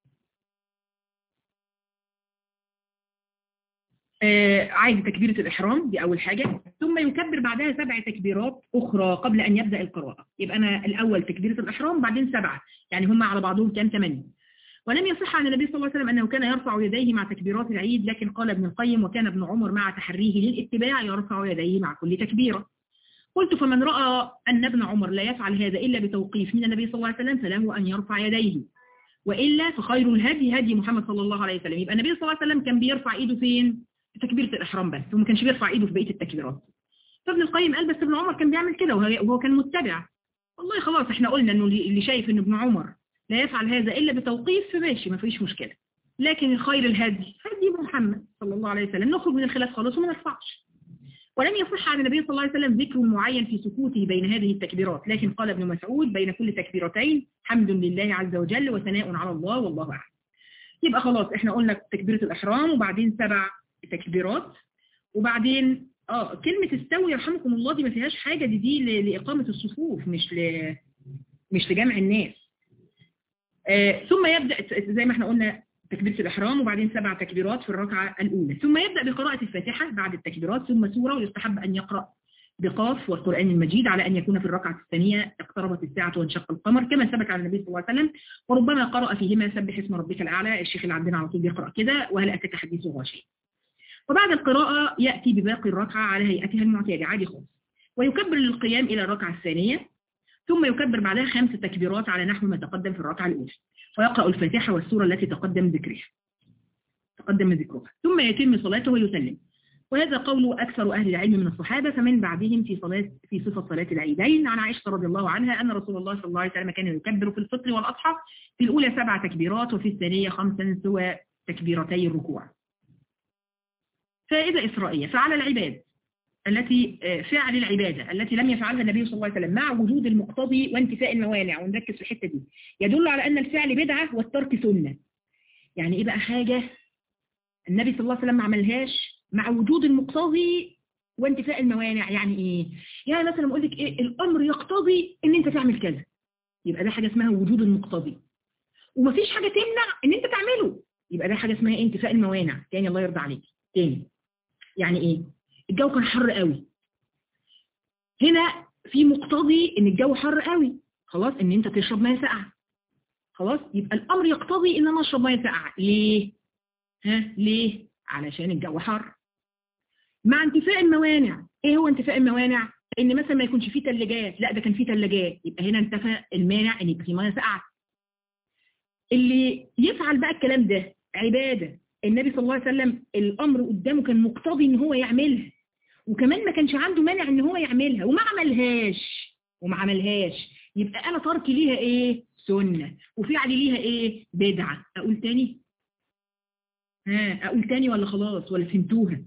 Speaker 1: آه عايز تكبيرة الإحرام دي أول حاجة ثم يكبر بعدها سبع تكبيرات أخرى قبل أن يبدأ القراءة يبقى أنا الأول تكبيرة الإحرام بعدين سبعة يعني هم على بعضهم كان ثمانية ولم يصح عن النبي صلى الله عليه وسلم أنه كان يرفع يديه مع تكبيرات العيد لكن قال ابن القيم وكان ابن عمر مع تحريه للاتباع يرفع يديه مع كل تكبيرة قلت فمن رأى أن ابن عمر لا يفعل هذا إلا بتوقيف من النبي صلى الله عليه وسلم فله أن يرفع يديه وإلا فخير الهدي هدي محمد صلى الله عليه وسلم يبقى النبي صلى الله عليه وسلم كان بيرفع إيده فين؟ في تكبيرة الإحرام بس وما كانش بيرفع إيده في بقية التكبيرات فابن القيم قال بس ابن عمر كان بيعمل كده وهو كان متبع والله خلاص احنا قلنا انه اللي شايف ان ابن عمر لا يفعل هذا إلا بتوقيف فماشي ما فيش مشكلة لكن الخير الهدي هدي محمد صلى الله عليه وسلم نخرج من الخلاف خالص وما نرفعش ولم يصح عن النبي صلى الله عليه وسلم ذكر معين في سكوته بين هذه التكبيرات لكن قال ابن مسعود بين كل تكبيرتين حمد لله عز وجل وثناء على الله والله أعلم يبقى خلاص احنا قلنا تكبيرة الإحرام وبعدين سبع تكبيرات وبعدين اه كلمة استوي يرحمكم الله دي ما فيهاش حاجة دي دي لإقامة الصفوف مش ل... مش لجمع الناس آه ثم يبدأ زي ما احنا قلنا تكبيرة الإحرام وبعدين سبع تكبيرات في الركعة الأولى ثم يبدأ بقراءة الفاتحة بعد التكبيرات ثم سورة ويستحب أن يقرأ بقاف والقرآن المجيد على أن يكون في الركعة الثانية اقتربت الساعة وانشق القمر كما ثبت على النبي صلى الله عليه وسلم وربما قرأ فيهما سبح اسم ربك الأعلى الشيخ اللي عندنا على طول بيقرأ كده وهل أتاك حديث غاشي وبعد القراءة يأتي بباقي الركعة على هيئتها المعتادة عادي خالص ويكبر للقيام إلى الركعة الثانية ثم يكبر بعدها خمس تكبيرات على نحو ما تقدم في الركعة الأولى ويقرأ الفاتحة والسورة التي تقدم ذكرها تقدم ذكرها ثم يتم صلاته ويسلم وهذا قول أكثر أهل العلم من الصحابة فمن بعدهم في صلاة في صفة صلاة العيدين عن عائشة رضي الله عنها أن رسول الله صلى الله عليه وسلم كان يكبر في الفطر والأضحى في الأولى سبع تكبيرات وفي الثانية خمسا سوى تكبيرتي الركوع فائدة إسرائيلية فعلى العباد التي فعل العبادة التي لم يفعلها النبي صلى الله عليه وسلم مع وجود المقتضي وانتفاء الموانع ونركز في الحتة دي يدل على أن الفعل بدعة والترك سنة يعني إيه بقى حاجة النبي صلى الله عليه وسلم ما عملهاش مع وجود المقتضي وانتفاء الموانع يعني إيه يعني مثلا بقول لك إيه الأمر يقتضي إن أنت تعمل كذا يبقى ده حاجة اسمها وجود المقتضي ومفيش حاجة تمنع إن أنت تعمله يبقى ده حاجة اسمها انتفاء الموانع تاني الله يرضى عليك تاني يعني إيه الجو كان حر قوي هنا في مقتضي ان الجو حر قوي خلاص ان انت تشرب ميه ساقعه خلاص يبقى الامر يقتضي ان انا اشرب ميه ساقعه ليه ها ليه علشان الجو حر مع انتفاء الموانع ايه هو انتفاء الموانع ان مثلا ما يكونش فيه ثلاجات لا ده كان فيه ثلاجات يبقى هنا انتفى المانع ان يبقى فيه ميه ساقعه اللي يفعل بقى الكلام ده عباده النبي صلى الله عليه وسلم الامر قدامه كان مقتضي ان هو يعملها وكمان ما كانش عنده مانع ان هو يعملها وما عملهاش وما عملهاش يبقى انا تركي ليها ايه سنة وفعلي ليها ايه بدعة اقول تاني ها اقول تاني ولا خلاص ولا فهمتوها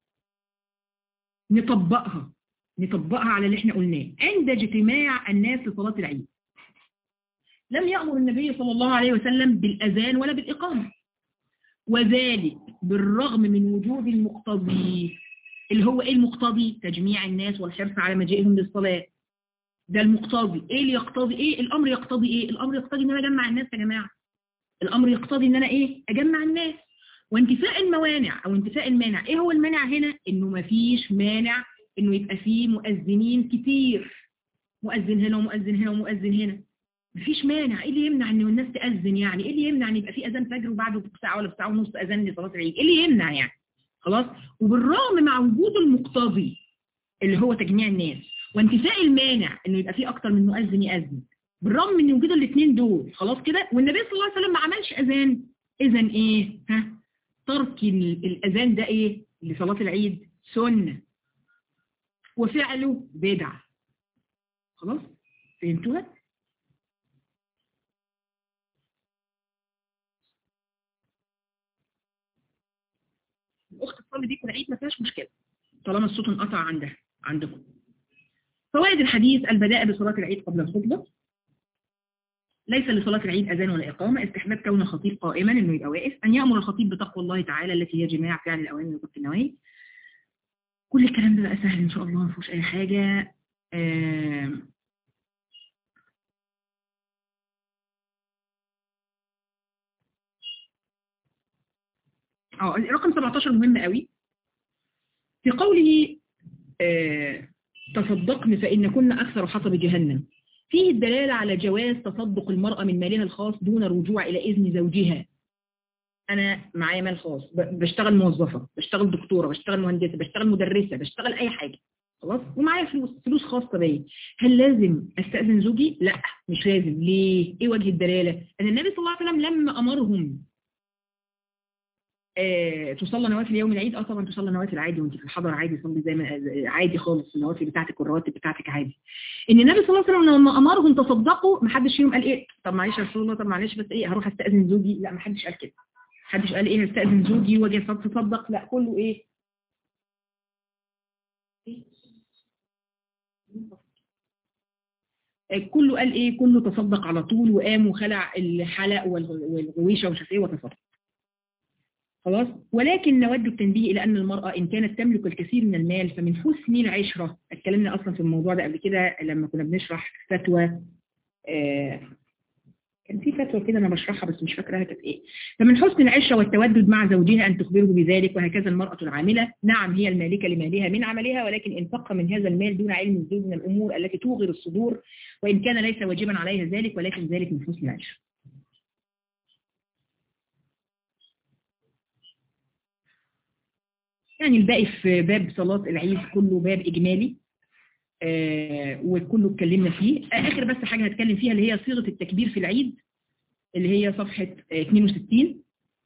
Speaker 1: نطبقها نطبقها على اللي احنا قلناه عند اجتماع الناس لصلاة العيد لم يأمر النبي صلى الله عليه وسلم بالأذان ولا بالإقامة وذلك بالرغم من وجود المقتضي اللي هو ايه المقتضي تجميع الناس والحرص على مجيئهم للصلاة ده المقتضي ايه اللي يقتضي ايه الامر يقتضي ايه الامر يقتضي ان انا اجمع الناس يا جماعة الامر يقتضي ان انا ايه اجمع الناس وانتفاء الموانع او انتفاء المانع ايه هو المانع هنا انه مفيش مانع انه يبقى فيه مؤذنين كتير مؤذن هنا ومؤذن هنا ومؤذن هنا مفيش مانع ايه اللي يمنع ان الناس تأذن يعني ايه اللي يمنع ان يبقى في اذان فجر وبعده بساعة ولا بساعة ونص اذان لصلاة العيد ايه اللي يمنع يعني خلاص وبالرغم مع وجود المقتضي اللي هو تجميع الناس وانتفاء المانع انه يبقى في اكتر من مؤذن يأذن بالرغم من وجود الاثنين دول خلاص كده والنبي صلى الله عليه وسلم ما عملش اذان اذا ايه ها ترك الاذان ده ايه لصلاة العيد سنة وفعله بدعة خلاص فهمتوها الاخت تصلي بيكم العيد ما فيهاش مشكله طالما الصوت انقطع عندها عندكم فوائد الحديث البداء بصلاة العيد قبل الخطبة ليس لصلاة العيد أذان ولا إقامة استحباب كون الخطيب قائما إنه يبقى واقف أن يأمر الخطيب بتقوى الله تعالى التي هي جماع فعل الأوامر وترك النواهي كل الكلام ده بقى سهل إن شاء الله ما فيهوش أي حاجة آه اه رقم 17 مهم قوي في قوله آه تصدقن فإن كن أكثر حطب جهنم فيه الدلالة على جواز تصدق المرأة من مالها الخاص دون الرجوع إلى إذن زوجها أنا معايا مال خاص بشتغل موظفة بشتغل دكتورة بشتغل مهندسة بشتغل مدرسة بشتغل أي حاجة خلاص ومعايا فلوس فلوس خاصة بيا هل لازم استأذن زوجي لا مش لازم ليه ايه وجه الدلالة ان النبي صلى الله عليه وسلم لما امرهم آه تصلى نوافل يوم العيد اه طبعا تصلى نوافل عادي وانت في الحضر عادي صلي زي ما عادي خالص النوافل بتاعتك والرواتب بتاعتك عادي ان النبي صلى الله عليه وسلم لما امرهم تصدقوا ما حدش فيهم قال ايه طب معلش يا رسول الله طب معلش بس ايه هروح استأذن زوجي لا ما حدش قال كده محدش قال ايه هستأذن زوجي واجي اتصدق لا كله ايه كله قال ايه كله تصدق على طول وقام وخلع الحلق والغويشة ومش ايه وتصدق خلاص ولكن نود التنبيه الى ان المرأة ان كانت تملك الكثير من المال فمن حسن العشرة اتكلمنا اصلا في الموضوع ده قبل كده لما كنا بنشرح فتوى آه كان في فتوى كده انا بشرحها بس مش فاكراها كانت ايه فمن حسن العشره والتودد مع زوجها ان تخبره بذلك وهكذا المراه العامله نعم هي المالكه لمالها من عملها ولكن انفق من هذا المال دون علم الزوج من الامور التي توغر الصدور وان كان ليس واجبا عليها ذلك ولكن ذلك من حسن العشره يعني الباقي في باب صلاة العيد كله باب إجمالي آه وكله اتكلمنا فيه آخر بس حاجة هتكلم فيها اللي هي صيغة التكبير في العيد اللي هي صفحة آه 62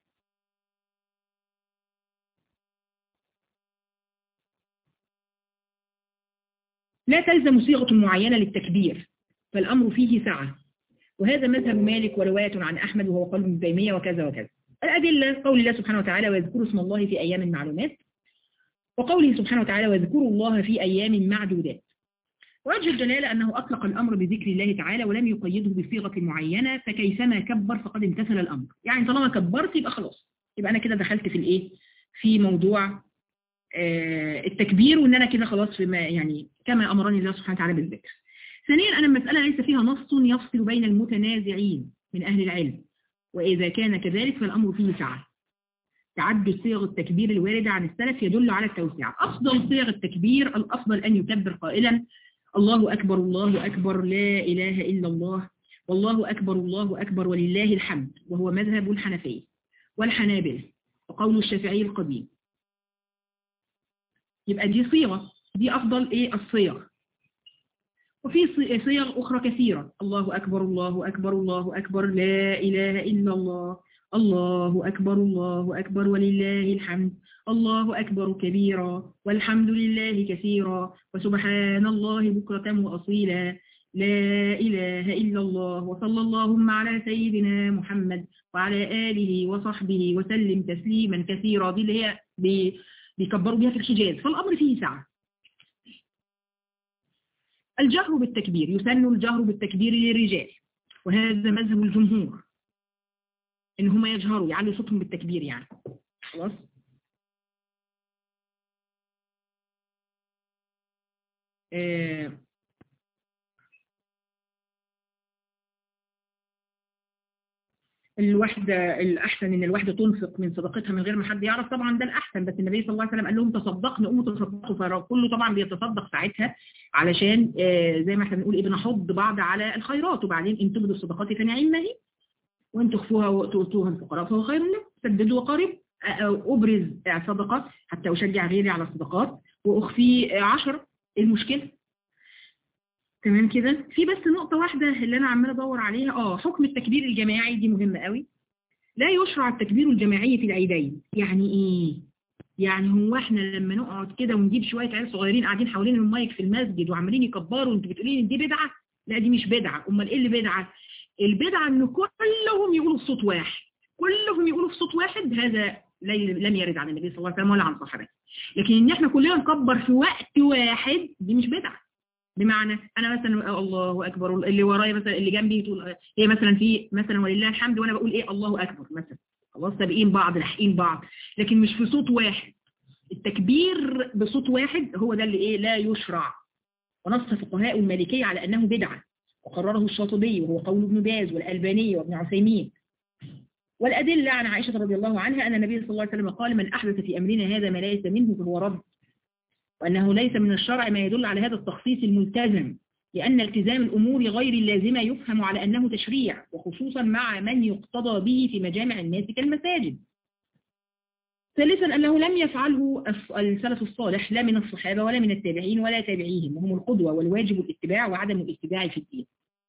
Speaker 1: لا تلزم صيغة معينة للتكبير فالأمر فيه سعة وهذا مذهب مالك ورواية عن أحمد وهو قول ابن تيمية وكذا وكذا الأدلة قول الله سبحانه وتعالى ويذكروا اسم الله في أيام معلومات وقوله سبحانه وتعالى واذكروا الله في أيام معدودات وجه الدلالة أنه أطلق الأمر بذكر الله تعالى ولم يقيده بصيغة معينة فكيفما كبر فقد امتثل الأمر يعني طالما كبرت يبقى خلاص يبقى أنا كده دخلت في الإيه في موضوع آه التكبير وأن أنا كده خلاص في ما يعني كما أمرني الله سبحانه وتعالى بالذكر ثانيا أن المسألة ليس فيها نص يفصل بين المتنازعين من أهل العلم وإذا كان كذلك فالأمر فيه سعة تعدد صيغ التكبير الواردة عن السلف يدل على التوسعة أفضل صيغ التكبير الأفضل أن يكبر قائلا الله أكبر الله أكبر لا إله إلا الله والله أكبر الله أكبر ولله الحمد وهو مذهب الحنفية والحنابلة وقول الشافعي القديم يبقى دي صيغة دي أفضل إيه الصيغ وفي صيغ أخرى كثيرة الله أكبر الله أكبر الله أكبر لا إله إلا الله الله أكبر الله أكبر ولله الحمد الله أكبر كبيرا والحمد لله كثيرا وسبحان الله بكرة وأصيلا لا إله إلا الله وصلى اللهم على سيدنا محمد وعلى آله وصحبه وسلم تسليما كثيرا دي اللي هي بيكبروا بها في الحجاز فالأمر فيه سعة الجهر بالتكبير يسن الجهر بالتكبير للرجال وهذا مذهب الجمهور ان هم يجهروا يعلوا صوتهم بالتكبير يعني خلاص آه الواحدة الأحسن إن الواحدة تنفق من صدقتها من غير ما حد يعرف طبعا ده الأحسن بس النبي صلى الله عليه وسلم قال لهم تصدقن قوموا تصدقوا فكله طبعا بيتصدق ساعتها علشان آه زي ما احنا بنقول ايه بنحض بعض على الخيرات وبعدين إن تبدوا الصدقات فنعم ما هي وإن تخفوها وتؤتوها الفقراء فهو خير لكم سددوا وقاربوا أبرز صدقة حتى أشجع غيري على الصدقات وأخفي عشر المشكلة تمام كده في بس نقطة واحدة اللي أنا عمال أدور عليها آه حكم التكبير الجماعي دي مهمة قوي لا يشرع التكبير الجماعي في العيدين يعني إيه؟ يعني هو احنا لما نقعد كده ونجيب شوية عيال صغيرين قاعدين حوالين المايك في المسجد وعمالين يكبروا وانتوا بتقولي لي دي بدعة لا دي مش بدعة امال ايه اللي بدعة البدعة ان كلهم يقولوا بصوت واحد كلهم يقولوا بصوت واحد هذا لم يرد عن النبي صلى الله عليه وسلم ولا عن صحابته لكن ان احنا كلنا نكبر في وقت واحد دي مش بدعة بمعنى انا مثلا الله اكبر اللي ورايا مثلا اللي جنبي تقول هي مثلا في مثلا ولله الحمد وانا بقول ايه الله اكبر مثلا خلاص سابقين بعض لاحقين بعض لكن مش في صوت واحد التكبير بصوت واحد هو ده اللي ايه لا يشرع ونص فقهاء المالكية على انه بدعه وقرره الشاطبي وهو قول ابن باز والألباني وابن عثيمين والأدلة عن عائشة رضي الله عنها أن النبي صلى الله عليه وسلم قال من أحدث في أمرنا هذا ما ليس منه فهو رد وأنه ليس من الشرع ما يدل على هذا التخصيص الملتزم لأن التزام الأمور غير اللازمة يفهم على أنه تشريع وخصوصا مع من يقتضى به في مجامع الناس كالمساجد ثالثا أنه لم يفعله السلف الصالح لا من الصحابة ولا من التابعين ولا تابعيهم وهم القدوة والواجب الاتباع وعدم الاتباع في الدين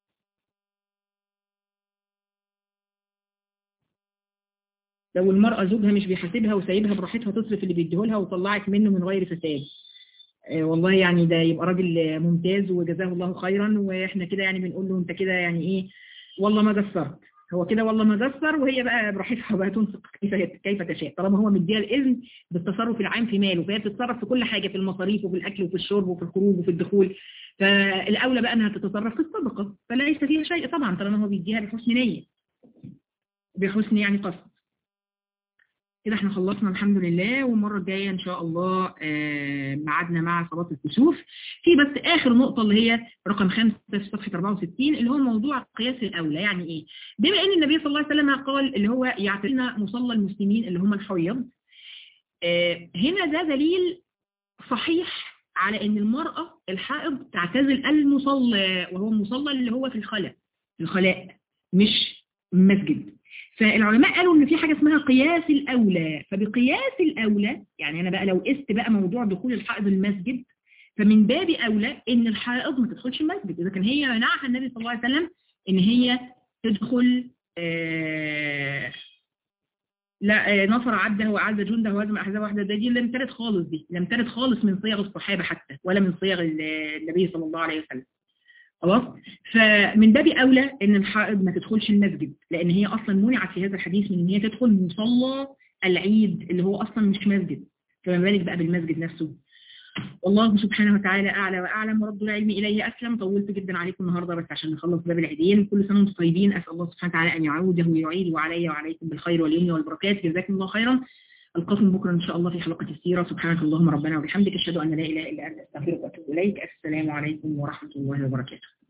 Speaker 1: لو المرأة زوجها مش بيحاسبها وسايبها براحتها تصرف اللي بيديهولها وطلعت منه من غير فساد والله يعني ده يبقى راجل ممتاز وجزاه الله خيرا واحنا كده يعني بنقول له انت كده يعني ايه والله ما قصرت هو كده والله ما قصر وهي بقى براحتها بقى تنفق كيف كيف تشاء طالما هو مديها الاذن بالتصرف العام في ماله فهي بتتصرف في كل حاجه في المصاريف وفي الاكل وفي الشرب وفي الخروج وفي الدخول فالاولى بقى انها تتصرف في الصدقه فليس فيها شيء طبعا طالما هو بيديها بحسن نيه بحسن يعني قصد كده احنا خلصنا الحمد لله والمرة الجاية ان شاء الله ميعادنا مع صلاة الكسوف في بس اخر نقطة اللي هي رقم خمسة في صفحة 64 اللي هو موضوع قياس الاولى يعني ايه بما ان النبي صلى الله عليه وسلم قال اللي هو يعتبرنا مصلى المسلمين اللي هم الحيض هنا ده دليل صحيح على ان المرأة الحائض تعتزل المصلى وهو المصلى اللي هو في الخلاء الخلاء مش مسجد فالعلماء قالوا ان في حاجة اسمها قياس الاولى فبقياس الاولى يعني انا بقى لو قست بقى موضوع دخول الحائض المسجد فمن باب اولى ان الحائض ما تدخلش المسجد اذا كان هي منعها النبي صلى الله عليه وسلم ان هي تدخل آه لا نصر عبده وعز جنده وهزم احزاب واحده دي لم ترد خالص دي لم ترد خالص من صيغ الصحابه حتى ولا من صيغ النبي صلى الله عليه وسلم خلاص فمن باب اولى ان الحائض ما تدخلش المسجد لان هي اصلا منعت في هذا الحديث من ان هي تدخل مصلى العيد اللي هو اصلا مش مسجد فما بالك بقى بالمسجد نفسه والله سبحانه وتعالى اعلى واعلم ورد العلم اليه اسلم طولت جدا عليكم النهارده بس عشان نخلص باب العيدين كل سنه وانتم طيبين اسال الله سبحانه وتعالى ان يعوده ويعيد وعلي وعليكم بالخير واليمن والبركات جزاكم الله خيرا القاكم بكره ان شاء الله في حلقه السيره سبحانك اللهم ربنا وبحمدك اشهد ان لا اله الا انت استغفرك واتوب اليك السلام عليكم ورحمه الله وبركاته